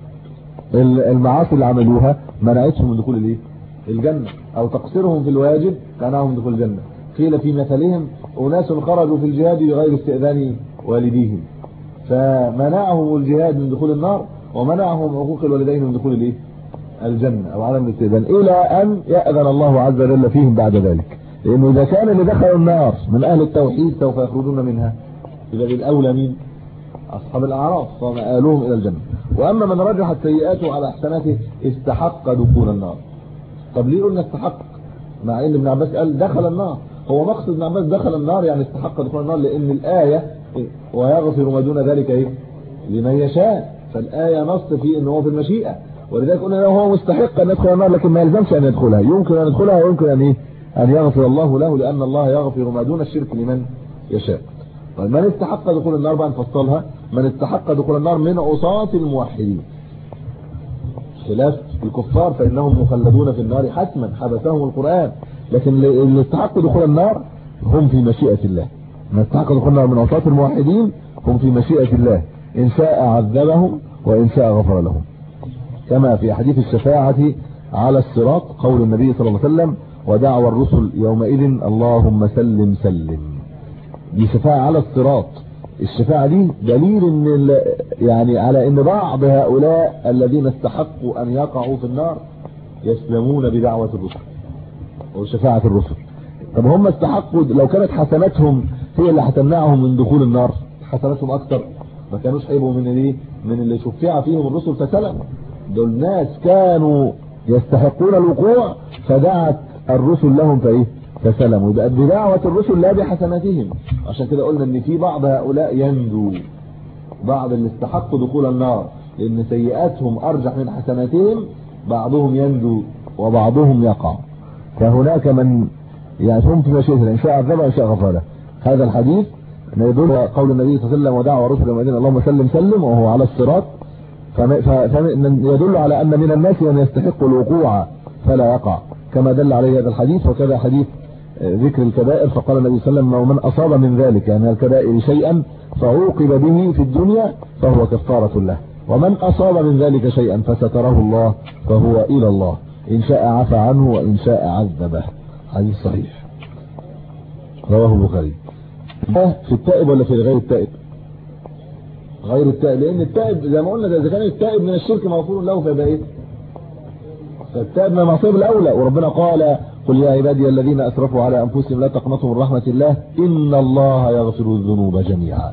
المعاصي اللي عملوها منعتهم من دخول الايه الجنة او تقصيرهم في الواجب منعهم دخول الجنة قيل في مثلهم اناس خرجوا في الجهاد بغير استئذان والديهم فمنعهم الجهاد من دخول النار ومنعهم حقوق الوالدين من دخول الايه الجنة او عدم الاستئذان الى ان يأذن الله عز وجل فيهم بعد ذلك لانه اذا كان اللي دخلوا النار من اهل التوحيد سوف يخرجون منها اذا الاولى مين اصحاب الاعراف فمآلهم الى الجنة واما من رجحت سيئاته على احسناته استحق دخول النار طب ليه قلنا استحق مع ان ابن عباس قال دخل النار هو مقصد ابن عباس دخل النار يعني استحق دخول النار لان الايه ويغفر ما دون ذلك ايه لمن يشاء فالايه نص في ان هو في المشيئه ولذلك قلنا هو مستحق ان يدخل النار لكن ما يلزمش ان يدخلها يمكن ان يدخلها ويمكن ان ايه ان يغفر الله له لان الله يغفر ما دون الشرك لمن يشاء طيب من استحق دخول النار بقى نفصلها من استحق دخول النار من عصاة الموحدين خلاف الكفار فإنهم مخلدون في النار حتما حبسهم القرآن لكن اللي استحقوا دخول النار هم في مشيئة الله من استحق دخول النار من عصاة الموحدين هم في مشيئة الله إن شاء عذبهم وإن شاء غفر لهم كما في حديث الشفاعة على الصراط قول النبي صلى الله عليه وسلم ودعوى الرسل يومئذ اللهم سلم سلم دي شفاعة على الصراط الشفاعة دي دليل ان يعني على ان بعض هؤلاء الذين استحقوا ان يقعوا في النار يسلمون بدعوة الرسل وشفاعة الرسل طب هم استحقوا لو كانت حسناتهم هي اللي هتمنعهم من دخول النار حسناتهم اكتر ما كانوش هيبقوا من ايه من اللي شفع فيهم الرسل فسلموا دول ناس كانوا يستحقون الوقوع فدعت الرسل لهم فايه فسلموا يبقى بدعوة الرسل لا بحسناتهم عشان كده قلنا ان في بعض هؤلاء ينجو بعض اللي استحقوا دخول النار لان سيئاتهم ارجح من حسناتهم بعضهم ينجو وبعضهم يقع فهناك من يعني هم في مشيئة ان شاء عذبه وان شاء غفر له هذا الحديث يدل قول النبي صلى الله عليه وسلم ودعوة رسل المدينة اللهم سلم سلم وهو على الصراط فيدل على ان من الناس من يستحق الوقوع فلا يقع كما دل عليه هذا الحديث وكذا حديث ذكر الكبائر فقال النبي صلى الله عليه وسلم ومن أصاب من ذلك من الكبائر شيئا فعوقب به في الدنيا فهو كفارة له ومن أصاب من ذلك شيئا فستره الله فهو إلى الله إن شاء عفى عنه وإن شاء عذبه حديث صحيح رواه البخاري في التائب ولا في غير التائب غير التائب لأن التائب زي ما قلنا إذا كان التائب من الشرك مغفور له فيبقى إيه فالتائب من المعصيه الأولى وربنا قال قل يا عبادي الذين أسرفوا على أنفسهم لا تقنطوا من رحمة الله إن الله يغفر الذنوب جميعا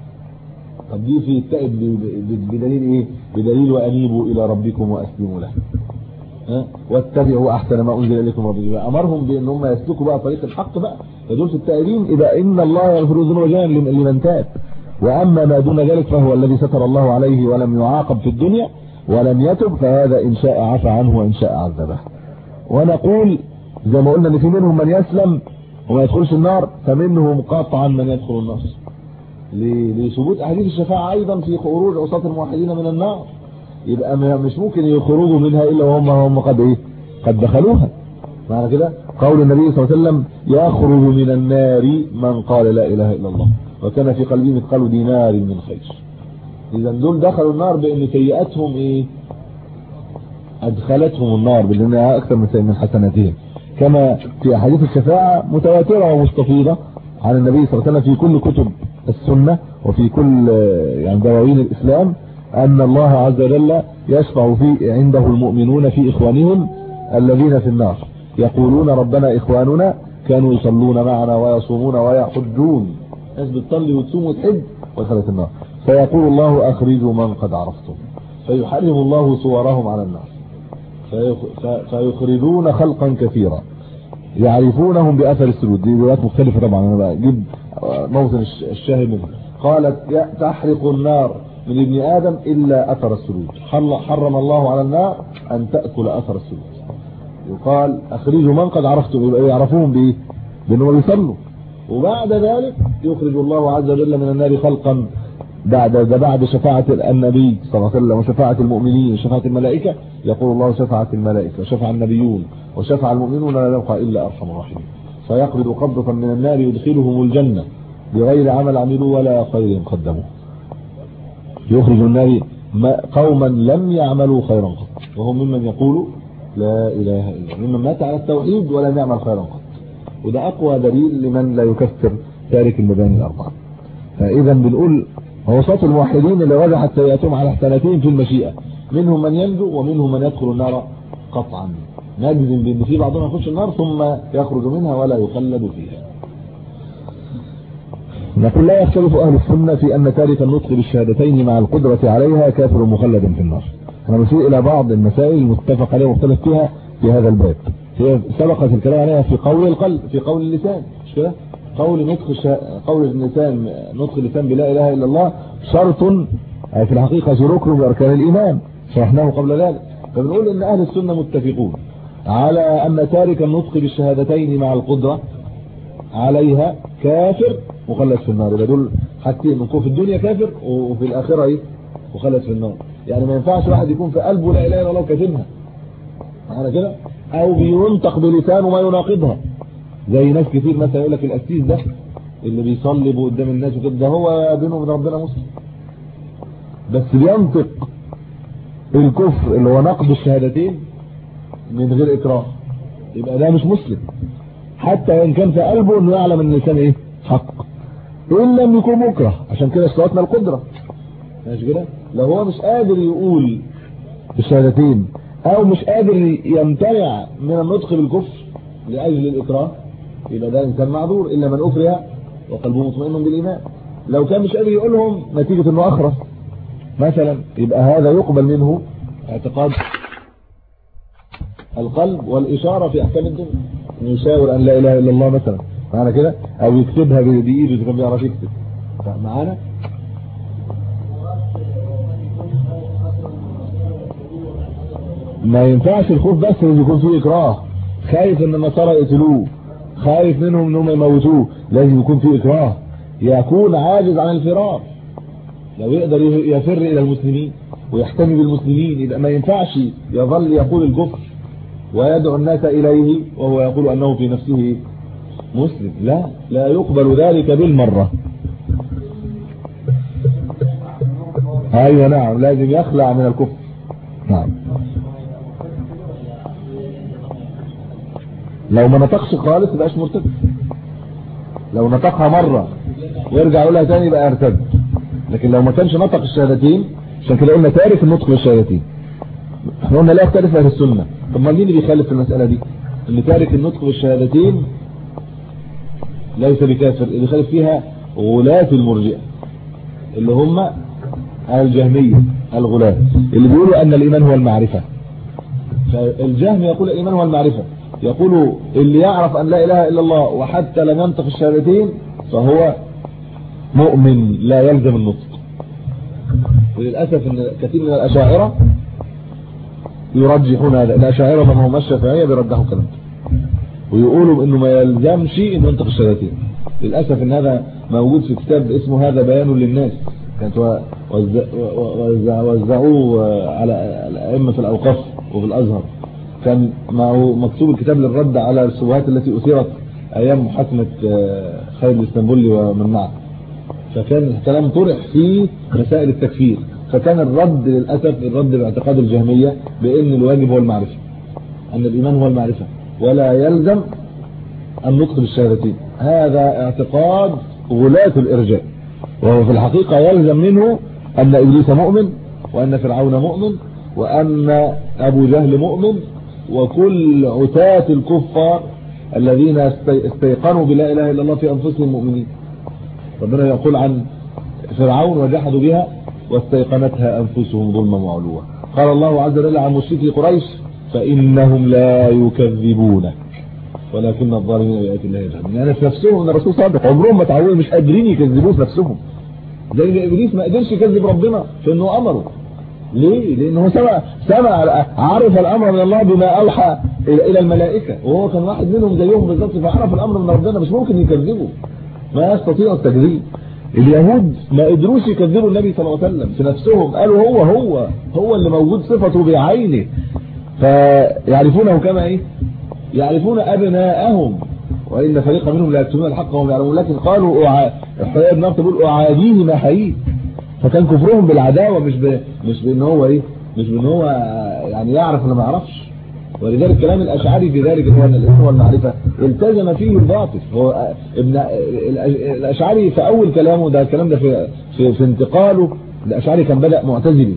طب دي في التائب بدليل ايه بدليل وانيبوا الى ربكم واسلموا له ها واتبعوا احسن ما انزل اليكم ربكم امرهم بان هم يسلكوا بقى طريق الحق بقى فدول في التائبين اذا ان الله يغفر الذنوب جميعا لمن تاب واما ما دون ذلك فهو الذي ستر الله عليه ولم يعاقب في الدنيا ولم يتب فهذا ان شاء عفى عنه وان شاء عذبه ونقول زي ما قلنا ان في منهم من يسلم وما يدخلش النار فمنهم قطعا من يدخل النار لثبوت احاديث الشفاعه ايضا في خروج عصاة الموحدين من النار يبقى مش ممكن يخرجوا منها الا وهم هم قد ايه قد دخلوها معنى كده قول النبي صلى الله عليه وسلم يخرج من النار من قال لا اله الا الله وكان في قلبه مثقال دينار من خير اذا دول دخلوا النار بان سيئاتهم ايه ادخلتهم النار بانها اكثر من حسناتهم كما في احاديث الشفاعة متواترة ومستفيضة عن النبي صلى الله عليه وسلم في كل كتب السنة وفي كل يعني دواوين الاسلام ان الله عز وجل يشفع في عنده المؤمنون في اخوانهم الذين في النار يقولون ربنا اخواننا كانوا يصلون معنا ويصومون ويحجون ناس بتصلي وتصوم وتحج ودخلت النار فيقول الله اخرجوا من قد عرفتم فيحرم الله صورهم على النار فيخرجون خلقا كثيرا يعرفونهم بأثر السجود دي روايات مختلفة طبعا انا بجيب موطن الشاهد منه قالت تحرق النار من ابن آدم إلا أثر السجود حرم الله على النار أن تأكل أثر السجود يقال أخرجوا من قد عرفتم يبقى يعرفوهم بإيه بأنهم بيصلوا وبعد ذلك يخرج الله عز وجل من النار خلقا بعد ده بعد شفاعة النبي صلى الله عليه وسلم وشفاعة المؤمنين وشفاعة الملائكة يقول الله شفاعة الملائكة وشفع النبيون وشفع المؤمنون لا يبقى إلا أرحم الراحمين فيقبض قبضة من النار يدخلهم الجنة بغير عمل عملوا ولا خير قدموا يخرج النار قوما لم يعملوا خيرا قط وهم ممن يقول لا إله إلا الله ممن مات على التوحيد ولم يعمل خيرا قط وده أقوى دليل لمن لا يكفر تارك المباني الأربعة فإذا بنقول وصات الموحدين اللي وضحت سيئاتهم على احسنتين في المشيئة منهم من ينجو ومنهم من يدخل النار قطعا نجزم بان في بعضهم يخش النار ثم يخرج منها ولا يخلد فيها نقول لا يختلف اهل السنة في ان تارك النطق بالشهادتين مع القدرة عليها كافر مخلد في النار انا بشير الى بعض المسائل المتفق عليها ومختلف فيها في هذا الباب هي سبقت الكلام عليها في قول القلب في قول اللسان مش كده قول نطق الش... قول اللسان نطق اللسان بلا اله الا الله شرط أي في الحقيقة ركن من أركان الإيمان شرحناه قبل ذلك فبنقول إن أهل السنة متفقون على أن تارك النطق بالشهادتين مع القدرة عليها كافر مخلد في النار يبقى دول حاجتين في الدنيا كافر وفي الآخرة إيه مخلد في النار يعني ما ينفعش واحد يكون في قلبه لا إله إلا الله وكاتمها معنا كده أو بينطق بلسانه ما يناقضها زي ناس كتير مثلا يقول لك القسيس ده اللي بيصلي قدام الناس وكده ده هو بينه وبين ربنا مسلم بس بينطق الكفر اللي هو نقض الشهادتين من غير اكراه يبقى ده مش مسلم حتى وان كان في قلبه انه يعلم ان اللسان ايه حق ان لم يكون مكره عشان كده اشترطنا القدره ماشي كده لو هو مش قادر يقول الشهادتين او مش قادر يمتنع من النطق بالكفر لاجل الاكراه يبقى ده انسان معذور الا من اكره وقلبه مطمئن بالايمان لو كان مش قادر يقولهم نتيجه انه اخرس مثلا يبقى هذا يقبل منه اعتقاد القلب والإشارة في أحكام الدنيا يشاور أن لا إله إلا الله مثلا معنا كده أو يكتبها بإيده إذا كان بيعرف يكتب معانا ما ينفعش الخوف بس ان يكون فيه إكراه خايف ان النصارى يقتلوه خايف منهم انهم يموتوه لازم يكون فيه إكراه يكون عاجز عن الفرار لو يقدر يفر الى المسلمين ويحتمي بالمسلمين يبقى ما ينفعش يظل يقول الكفر ويدعو الناس اليه وهو يقول انه في نفسه مسلم لا لا يقبل ذلك بالمرة ايوه نعم لازم يخلع من الكفر نعم لو ما نطقش خالص يبقاش مرتد لو نطقها مرة ويرجع يقولها تاني يبقى ارتد لكن لو ما كانش نطق الشهادتين عشان كده قلنا تارك النطق بالشهادتين احنا قلنا لا يختلف اهل السنه طب ما مين اللي بيخالف في المساله دي اللي تارك النطق بالشهادتين ليس بكافر اللي خالف فيها غلاة المرجئه اللي هم الجهميه الغلاة اللي بيقولوا ان الايمان هو المعرفه فالجهم يقول الايمان هو المعرفه يقول اللي يعرف ان لا اله الا الله وحتى لم ينطق الشهادتين فهو مؤمن لا يلزم النطق وللأسف ان كثير من الأشاعرة يرجحون هذا الأشاعرة من هم الشافعية بيرجحوا كلام ويقولوا انه ما يلزمش ان ينطق الشهادتين للأسف ان هذا موجود في كتاب اسمه هذا بيان للناس كانت وزعوه على الأئمة في الأوقاف وفي الأزهر كان معه مكتوب الكتاب للرد على الشبهات التي أثيرت أيام محاكمة خالد الاسطنبولي ومن معه فكان الكلام طرح في مسائل التكفير فكان الرد للأسف الرد باعتقاد الجهمية بأن الواجب هو المعرفة أن الإيمان هو المعرفة ولا يلزم النطق بالشهادتين هذا اعتقاد غلاة الإرجاء وهو في الحقيقة يلزم منه أن إبليس مؤمن وأن فرعون مؤمن وأن أبو جهل مؤمن وكل عتاة الكفار الذين استيقنوا بلا إله إلا الله في أنفسهم مؤمنين ربنا يقول عن فرعون وجحدوا بها واستيقنتها أنفسهم ظلما وعلوا قال الله عز وجل عن مشركي قريش فإنهم لا يكذبونك ولكن الظالمين بآيات الله يجحدون يعني في نفسهم ان الرسول صادق عمرهم ما تعودوا مش قادرين يكذبوه في نفسهم زي ما ابليس ما قدرش يكذب ربنا في انه امره ليه لانه سمع سمع عرف الامر من الله بما اوحى الى الملائكه وهو كان واحد منهم زيهم بالظبط فعرف الامر من ربنا مش ممكن يكذبه ما يستطيع التكذيب اليهود ما قدروش يكذبوا النبي صلى الله عليه وسلم في نفسهم قالوا هو هو هو اللي موجود صفته بعينه فيعرفونه كما ايه يعرفون ابناءهم وان فريقا منهم لا يكتمون الحق وهم يعلمون لكن قالوا الحياة ابن تقول اعاديه ما حييه فكان كفرهم بالعداوه مش ب... مش بان هو ايه مش بان هو يعني يعرف ولا ما يعرفش ولذلك كلام الاشعري في ذلك هو ان الاسم والمعرفه التزم فيه الباطل هو ابن الاشعري في اول كلامه ده الكلام ده في في, في انتقاله الاشعري كان بدا معتزلي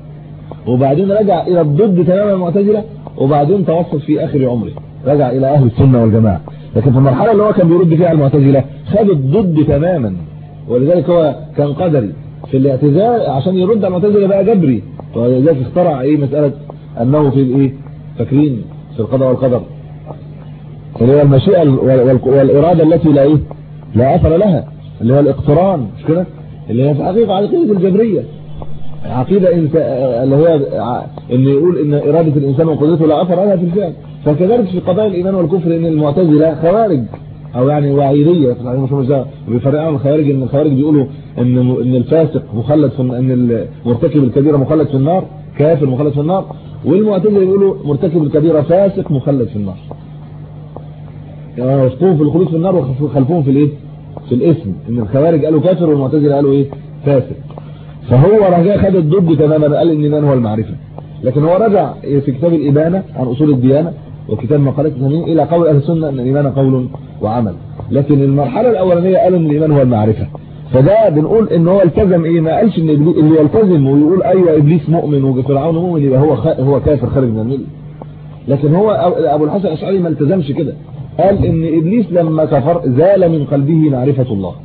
وبعدين رجع الى الضد تماما المعتزله وبعدين توسط في اخر عمره رجع الى اهل السنه والجماعه لكن في المرحله اللي هو كان بيرد فيها المعتزله خد الضد تماما ولذلك هو كان قدري في الاعتزال عشان يرد على المعتزله بقى جبري ولذلك اخترع ايه مساله انه في الايه فاكرين في القضاء والقدر اللي هي المشيئة والإرادة التي لا إيه لا أثر لها اللي هو الاقتران مش كده اللي هي في حقيقة عقيدة الجبرية عقيدة إنس... اللي هي إن يقول إن إرادة الإنسان وقدرته لا أثر لها في الفعل فكذلك في قضايا الإيمان والكفر إن المعتزلة خوارج أو يعني وعيدية بيفرقوا الخوارج إن الخوارج بيقولوا إن إن الفاسق مخلد في إن المرتكب الكبيرة مخلد في النار كافر مخلد في النار والمعتزله يقولوا مرتكب الكبيره فاسق مخلد في النار يعني وصفوهم في الخلود في النار وخلفوهم في الايه في الاسم ان الخوارج قالوا كافر والمعتزله قالوا ايه فاسق فهو رجع خد الضد تماما قال ان الايمان هو المعرفه لكن هو رجع في كتاب الابانه عن اصول الديانه وكتاب مقالات التميم الى قول اهل السنه ان الايمان قول وعمل لكن المرحله الاولانيه قالوا ان الايمان هو المعرفه فده بنقول ان هو التزم ايه ما قالش ان اللي يلتزم ويقول ايوه ابليس مؤمن وفرعون مؤمن يبقى هو هو كافر خارج من المله لكن هو ابو الحسن الاشعري ما التزمش كده قال ان ابليس لما كفر زال من قلبه معرفة الله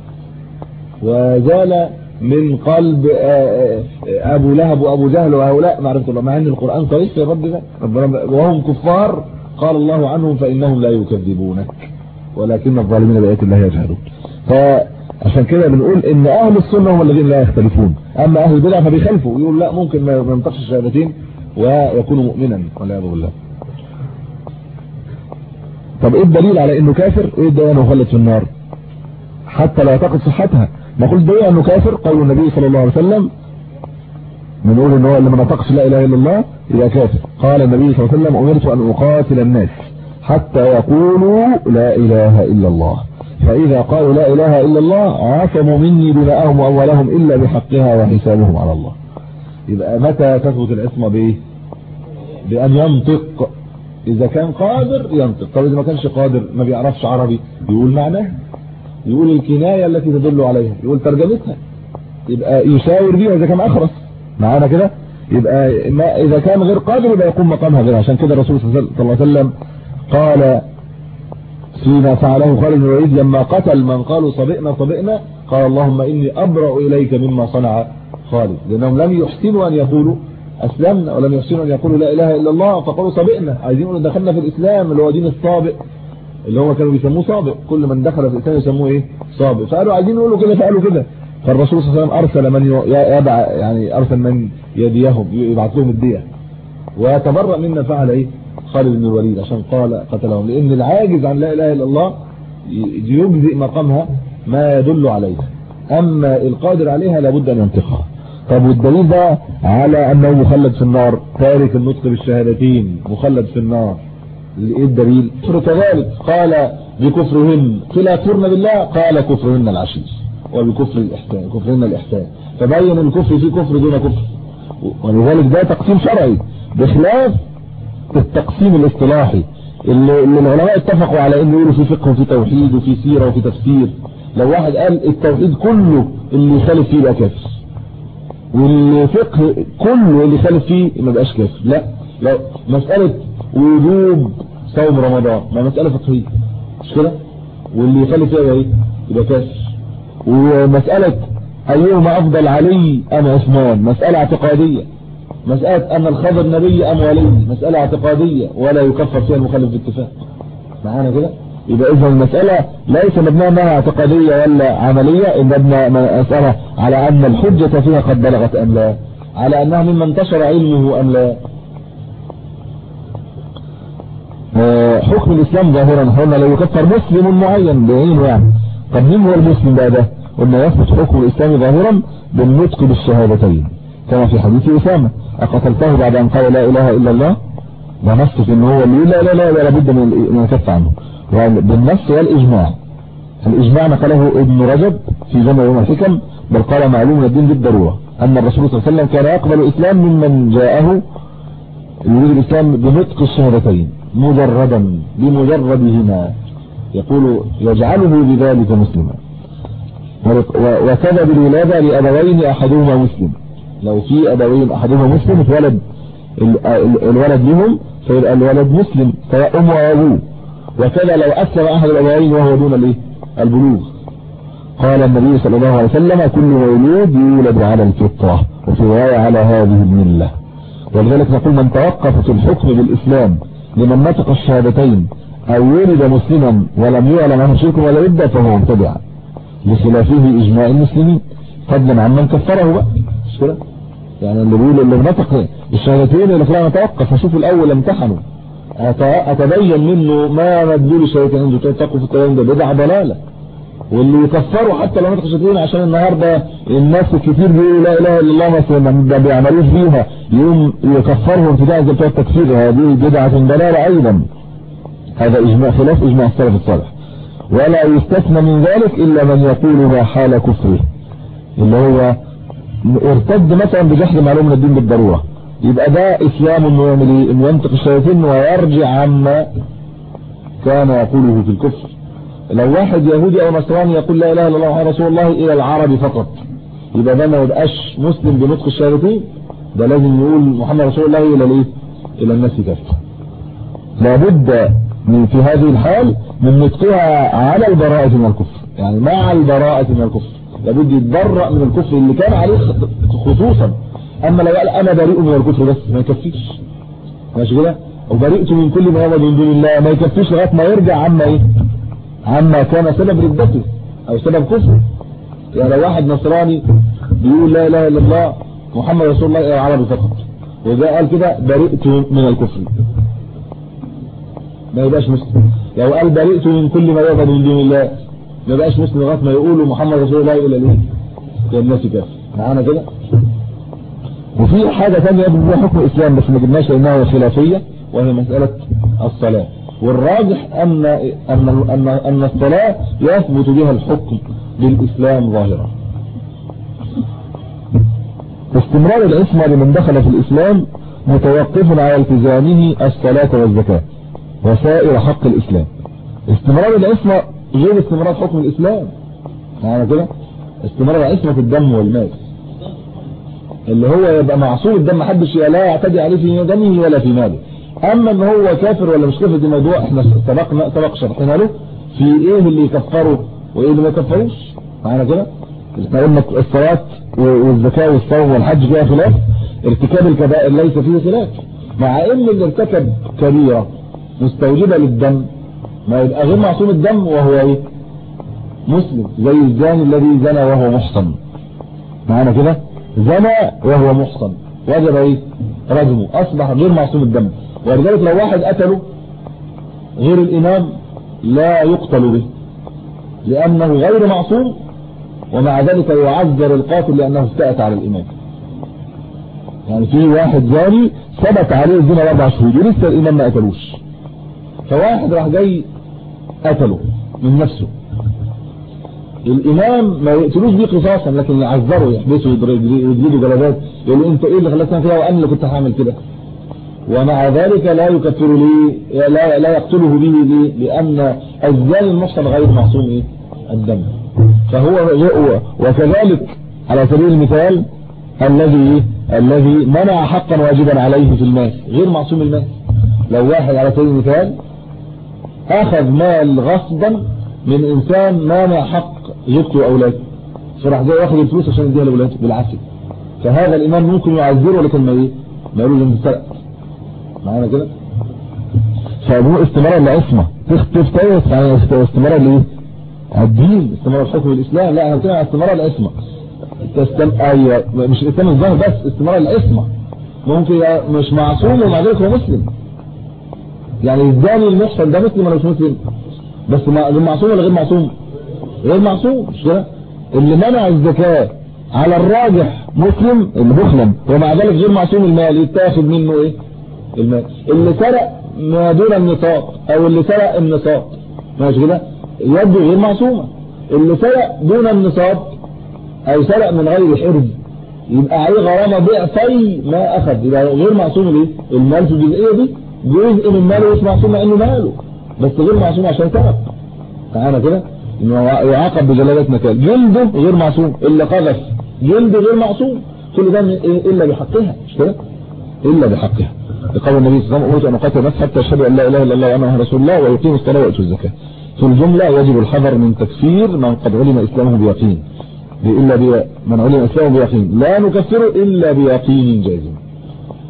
وزال من قلب ابو لهب وابو جهل وهؤلاء معرفة الله مع ان القرآن صريح في الرد ده وهم كفار قال الله عنهم فانهم لا يكذبونك ولكن الظالمين بآيات الله يجهلون عشان كده بنقول ان اهل السنة هم الذين لا يختلفون اما اهل البدع فبيخالفوا يقول لا ممكن ما ينطقش الشهادتين ويكون مؤمنا والعياذ بالله طب ايه الدليل على انه كافر ايه الدليل انه مخلد في النار حتى لا يعتقد صحتها نقول دليل انه كافر قول النبي صلى الله عليه وسلم بنقول ان هو اللي ما نطقش لا اله الا الله يبقى كافر قال النبي صلى الله عليه وسلم امرت ان اقاتل الناس حتى يقولوا لا اله الا الله فإذا قالوا لا إله إلا الله عصموا مني دماءهم وأموالهم إلا بحقها وحسابهم على الله يبقى متى تثبت العصمة بإيه بأن ينطق إذا كان قادر ينطق طب إذا ما كانش قادر ما بيعرفش عربي يقول معناه يقول الكناية التي تدل عليها يقول ترجمتها يبقى يشاور بيها إذا كان أخرس معانا كده يبقى ما إذا كان غير قادر يبقى يقوم مقامها غير عشان كده الرسول صلى الله عليه وسلم قال فيما فعله خالد بن الوليد لما قتل من قالوا صبئنا صبئنا قال اللهم إني أبرأ إليك مما صنع خالد لأنهم لم يحسنوا أن يقولوا أسلمنا ولم يحسنوا أن يقولوا لا إله إلا الله فقالوا صبئنا عايزين يقولوا دخلنا في الإسلام اللي هو دين الصابئ اللي هو كانوا بيسموه صابئ كل من دخل في الإسلام يسموه إيه صابئ فقالوا عايزين يقولوا كده فقالوا كده فالرسول صلى الله عليه وسلم أرسل من يدع يعني أرسل من يديهم يبعث لهم الدية ويتبرأ منا فعل إيه خالد بن الوليد عشان قال قتلهم لأن العاجز عن لا إله إلا الله يجزئ مقامها ما يدل عليها أما القادر عليها لابد أن ينطقها طب والدليل ده على أنه مخلد في النار تارك النطق بالشهادتين مخلد في النار ايه الدليل كذلك قال بكفرهن قيل يكفرن بالله قال كفرهن العشير وبكفر الإحسان كفرهن الإحسان فبين الكفر في كفر دون كفر ولذلك ده تقسيم شرعي بخلاف التقسيم الاصطلاحي اللي, اللي العلماء اتفقوا على انه يقولوا في فقه وفي توحيد وفي سيرة وفي تفسير لو واحد قال التوحيد كله اللي يخالف فيه يبقى كافر والفقه كله اللي يخالف فيه ما بقاش كافر لا لا مسألة وجوب صوم رمضان ما مسألة فقهية مش كده واللي يخالف فيها ايه يبقى كافر ومسألة ايهما افضل علي ام عثمان مسألة اعتقادية مسألة أن الخضر نبي أم ولي مسألة اعتقادية ولا يكفر فيها المخالف باتفاق معانا كده يبقى إذا المسألة ليس مبنى انها اعتقادية ولا عملية إن مبنى مسألة على أن الحجة فيها قد بلغت أم لا على أنها مما انتشر علمه أم لا آه، حكم الإسلام ظاهرا هنا لا يكفر مسلم معين بعينه يعني طب مين هو المسلم بقى ده قلنا يثبت حكم الإسلام ظاهرا بالنطق بالشهادتين كما في حديث أسامة أقتلته بعد أن قال لا إله إلا الله ونصف إن هو اللي لا لا لا لا بد من يكف عنه بالنص والإجماع الإجماع نقله ابن رجب في جمع يوم الحكم بل قال معلوم الدين بالضرورة أن الرسول صلى الله عليه وسلم كان يقبل الإسلام ممن جاءه يريد الإسلام بنطق الشهادتين مجردا بمجردهما يقول يجعله بذلك مسلما وكذا بالولادة لأبوين أحدهما مسلم لو في أبوين أحدهما مسلم اتولد الولد لهم فيبقى الولد مسلم سواء أمه أو أبوه وكذا لو أسلم أحد الأبوين وهو دون الايه البلوغ قال النبي صلى الله عليه وسلم كل مولود يولد على الفطرة وفي رواية على هذه الملة ولذلك نقول من توقف في الحكم بالإسلام لمن نطق الشهادتين او ولد مسلما ولم يعلم عنه شرك ولا يبدا فهو مبتدع لخلافه اجماع المسلمين فضلا عن من كفره بقى مش كده يعني اللي بيقول اللي نطق الشهادتين اللي خلانا نتوقف اشوف الاول امتحنه اتبين منه ما مدلول الشهادتين انتوا تتقوا في الكلام ده بدع ضلاله واللي يكفروا حتى لو نطق الشهادتين عشان النهارده الناس الكتير بيقولوا لا اله الا الله مثلا ما بيعملوش بيها يوم يكفرهم ابتداء زي بتوع التكفير هذه بدعه ضلاله ايضا هذا اجماع خلاف اجماع السلف الصالح ولا يستثنى من ذلك الا من يقول ما حال كفره اللي هو ارتد مثلا بجحد معلوم من الدين بالضرورة يبقى ده اسلام انه يعمل ايه انه ينطق الشياطين ويرجع عما كان يقوله في الكفر لو واحد يهودي او نصراني يقول لا اله الا الله محمد رسول الله الى العرب فقط يبقى ده ما يبقاش مسلم بنطق الشياطين ده لازم يقول محمد رسول الله الى الايه الى الناس كافه لابد من في هذه الحال من نطقها على البراءة من الكفر يعني مع البراءة من الكفر لابد يتبرأ من الكفر اللي كان عليه خصوصا اما لو قال انا بريء من الكفر بس ما يكفيش ماشي كده وبرئت من كل ما هو من دون الله ما يكفيش لغايه ما يرجع عما ايه عما كان سبب ردته او سبب كفره يعني لو واحد نصراني بيقول لا اله الا الله محمد رسول الله العربي فقط وده قال كده برئت من الكفر ما يبقاش مسلم لو قال برئت من كل ما يعبد من دون الله ما يبقاش مسلم لغايه ما يقولوا محمد رسول الله الى الايه الى الناس كافر معانا كده وفي حاجة ثانية يبقى حكم الإسلام بس ما جبناش لأنها خلافية وهي مسألة الصلاة والراجح أن أن أن أن الصلاة يثبت بها الحكم بالإسلام ظاهرا استمرار العصمة لمن دخل في الإسلام متوقف على التزامه الصلاة والزكاة وسائر حق الإسلام استمرار العصمة غير استمرار حكم الإسلام يعني كده استمرار العصمة في الدم والمال اللي هو يبقى معصوم الدم محدش لا يعتدي عليه في دمه ولا في ماله اما ان هو كافر ولا مش كافر دي موضوع احنا سبقنا سبق شرحنا له في ايه اللي يكفره وايه اللي ما يكفروش معانا كده احنا قلنا الصلاه والزكاه والصوم والحج فيها خلاف ارتكاب الكبائر ليس فيه خلاف مع ان اللي ارتكب كبيره مستوجبه للدم ما يبقى غير معصوم الدم وهو ايه مسلم زي الزاني الذي زنى وهو محصن معانا كده زنى وهو محصن وجب ايه رجمه اصبح غير معصوم الدم ولذلك لو واحد قتله غير الامام لا يقتل به لانه غير معصوم ومع ذلك يعذر القاتل لانه استأت على الامام يعني في واحد زاني ثبت عليه الزنا باربع شهود ولسه الامام ما قتلوش فواحد راح جاي قتله من نفسه الامام ما يقتلوش بيه قصاصا لكن يعذره يحبسه يجيله جلدات يقول له انت ايه اللي خلتنا فيها وانا اللي كنت هعمل كده ومع ذلك لا يكفر لي لا لا يقتله به ليه لان الزاني المحصن غير معصوم ايه الدم فهو وكذلك على سبيل المثال الذي الذي منع حقا واجبا عليه في المال غير معصوم المال لو واحد على سبيل المثال اخذ مال غصبا من انسان مانع حق زوجته واولاده فراح جاي واخد الفلوس عشان يديها لاولاده بالعافيه فهذا الامام ممكن يعذره لكن ما ايه ما يقولوش انت سرقت معانا كده فهو استمرار العصمه تختلف عن استمرار الايه الدين استمرار الحكم الاسلام لا انا بتكلم عن استمرار العصمه تستم... ايوه مش الاسلام الظاهر بس استمرار العصمه ممكن مش معصوم ومع ذلك هو مسلم يعني الزاني المحصن ده مسلم ولا مش مسلم بس معصوم ولا غير معصوم غير معصوم مش كده اللي منع الزكاة على الراجح مسلم اللي مسلم ومع ذلك غير معصوم المال يتاخد منه ايه المال اللي سرق ما دون النصاب او اللي سرق النصاب ماشي كده يده غير معصومة اللي سرق دون النصاب او سرق من غير حرز يبقى عليه غرامة ضعفي ما اخذ يبقى غير معصوم الايه المال في الجزئية دي جزء من ماله مش معصوم مع انه ماله بس غير معصوم عشان سرق تعالى كده انه يعاقب بجلالة مكان جلده غير معصوم الا قذف جلده غير معصوم كل ده الا بحقها مش كده الا بحقها لقول النبي صلى الله عليه وسلم ان قاتل الناس حتى يشهد ان لا اله الا الله وانه رسول الله ويقيم الصلاه ويؤتوا الزكاه في الجمله يجب الحذر من تكفير من قد علم اسلامه بيقين الا بي... من علم اسلامه بيقين لا نكفره الا بيقين جازم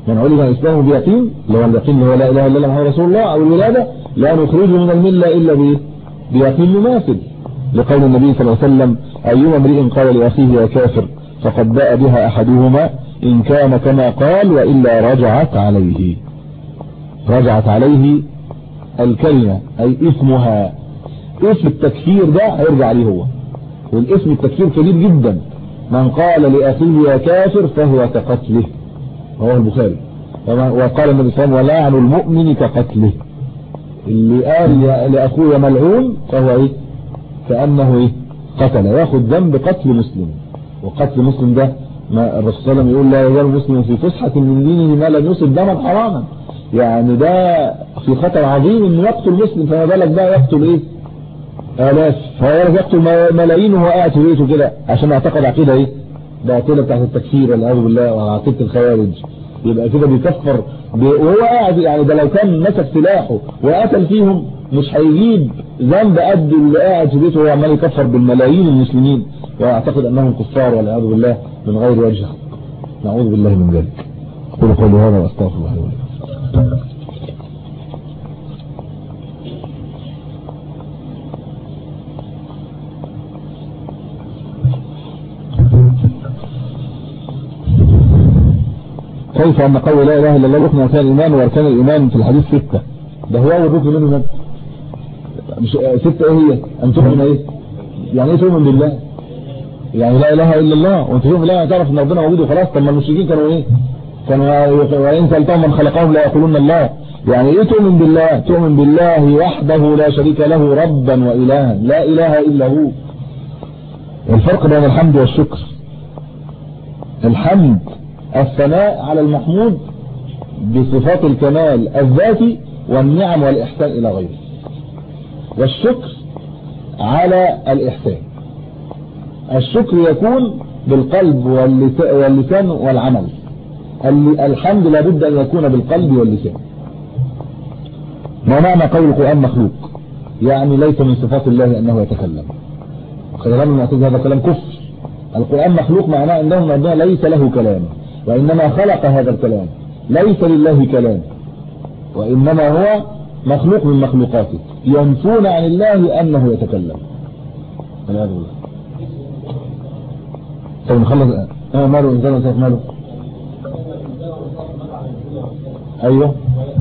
من علم الإسلام بيقين اللي هو اليقين هو لا إله إلا الله محمد رسول الله أو الولادة لا نخرجه من الملة إلا بيقين مماثل لقول النبي صلى الله عليه وسلم أيما امرئ قال لأخيه يا كافر فقد باء بها أحدهما إن كان كما قال وإلا رجعت عليه رجعت عليه الكلمة أي اسمها اسم التكفير ده هيرجع عليه هو والاسم التكفير كبير جدا من قال لأخيه يا كافر فهو كقتله هو البخاري وقال النبي صلى الله عليه وسلم ولعن المؤمن كقتله اللي قال لأخوه يا ملعون فهو ايه كأنه ايه قتل ياخد ذنب قتل مسلم وقتل مسلم ده ما الرسول صلى الله عليه وسلم يقول لا يزال مسلم في فسحة من دينه ما لم يصب دما حراما يعني ده في خطر عظيم انه يقتل مسلم فما بالك بقى يقتل ايه آلاف فهو يقتل ملايين وهو قاعد في بيته كده عشان يعتقد عقيدة ايه باطلة بتاعت التكفير والعياذ بالله وعقيدة الخوارج يبقى كده بيكفر وهو قاعد يعني ده لو كان مسك سلاحه وقتل فيهم مش هيجيب ذنب قد اللي قاعد في بيته وهو عمال يكفر بالملايين المسلمين ويعتقد انهم كفار والعياذ بالله من غير وجه نعوذ بالله من ذلك اقول قولي هذا واستغفر الله لي ولكم كيف أن قول لا إله إلا الله ركن أركان الإيمان وأركان الإيمان في الحديث ستة ده هو أول ركن منه مش ستة إيه هي أن تؤمن إيه يعني إيه تؤمن بالله يعني لا إله إلا الله وأنت تؤمن بالله تعرف أن ربنا موجود وخلاص طب ما المشركين كانوا إيه كانوا وإن سألتهم من خلقهم لا يقولون الله يعني إيه تؤمن بالله تؤمن بالله وحده لا شريك له ربا وإلها لا إله إلا هو الفرق بين الحمد والشكر الحمد الثناء على المحمود بصفات الكمال الذاتي والنعم والإحسان إلى غيره والشكر على الإحسان الشكر يكون بالقلب واللسان والعمل الحمد لابد أن يكون بالقلب واللسان ما معنى قول القرآن مخلوق يعني ليس من صفات الله أنه يتكلم خلال المعتز هذا كلام كفر القرآن مخلوق معناه أنه أنه ليس له كلام وإنما خلق هذا الكلام ليس لله كلام وإنما هو مخلوق من مخلوقاته ينفون عن الله أنه يتكلم والعياذ بالله طيب نخلص اه ماله انسان وسيف ماله ايوه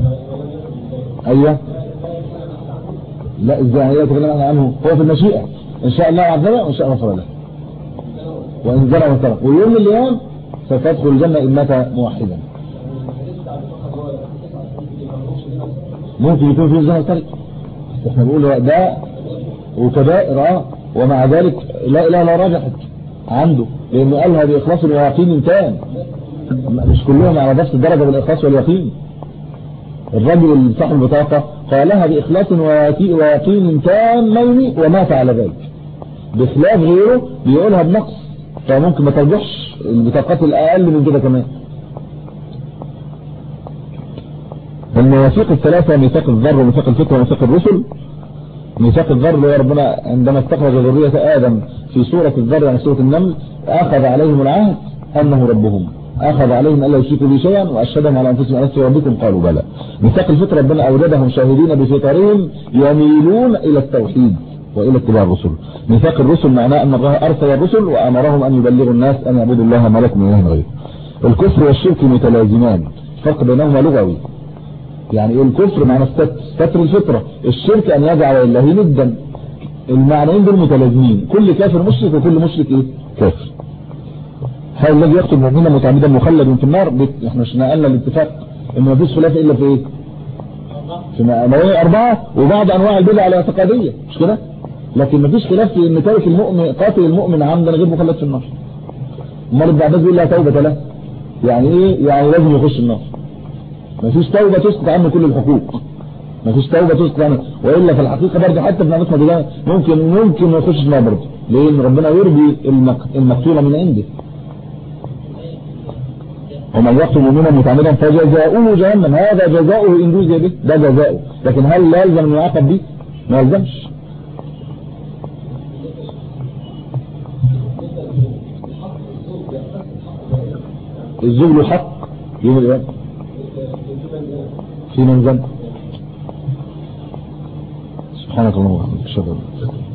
ايوه لا ازاي هي تكلم عنه هو في المشيئة ان شاء الله عذبه وان شاء الله غفر له وان زرع وسرق ويوم من الايام سوف يدخل الجنة إن مات موحدا ممكن يكون في الزهر سرق احنا بنقول ده وكبائر اه ومع ذلك لا اله الا رجحت عنده لانه قالها باخلاص ويقين تام مش كلهم على نفس الدرجة بالاخلاص واليقين الرجل صاحب البطاقة قالها باخلاص ويقين تام ومات على ذلك بخلاف غيره بيقولها بنقص فممكن ما ترجحش البطاقات الاقل من كده كمان المواثيق الثلاثة ميثاق الذر وميثاق الفطر وميثاق الرسل ميثاق الذر اللي ربنا عندما استخرج ذرية آدم في سورة الذر يعني سورة النمل أخذ عليهم العهد أنه ربهم أخذ عليهم ألا يشركوا بي شيئا وأشهدهم على أنفسهم ألست ربكم قالوا بلى ميثاق الفطر ربنا أوجدهم شاهدين بفطرهم يميلون إلى التوحيد وإلى اتباع الرسل ميثاق الرسل معناه أن الله أرسل الرسل وأمرهم أن يبلغوا الناس أن يعبدوا الله ما لكم من إله غيره الكفر والشرك متلازمان فرق بينهما لغوي يعني ايه الكفر معنى ستر الفطرة الشرك أن يجعل لله ندا المعنيين دول متلازمين كل كافر مشرك وكل مشرك ايه كافر هل الذي يقتل مؤمنا متعمدا مخلد في النار احنا مش نقلنا الاتفاق ان ما فيش خلاف الا في ايه في مواضيع اربعه وبعض انواع البدع الاعتقاديه مش كده لكن مفيش خلاف في ان تارك المؤمن قاتل المؤمن عمدا غير مخلد في النار امال ابن عباس بيقول لا توبه له يعني ايه يعني لازم يخش النار مفيش توبه تسقط عنه كل الحقوق مفيش توبه تسقط عنه والا في الحقيقه برضه حتى في نعمتنا دي ممكن ممكن ما يخشش النار برضه لان ربنا يرضي المقتول من عنده ومن يقتل مؤمنا متعمدا فجزاؤه جهنم هذا جزاؤه ان جوزي به ده جزاؤه لكن هل لا يلزم ان يعاقب به ما يلزمش الزوج له حق يوم القيامه في من ذنب سبحانك اللهم وبحمدك اشهد ان لا اله الا انت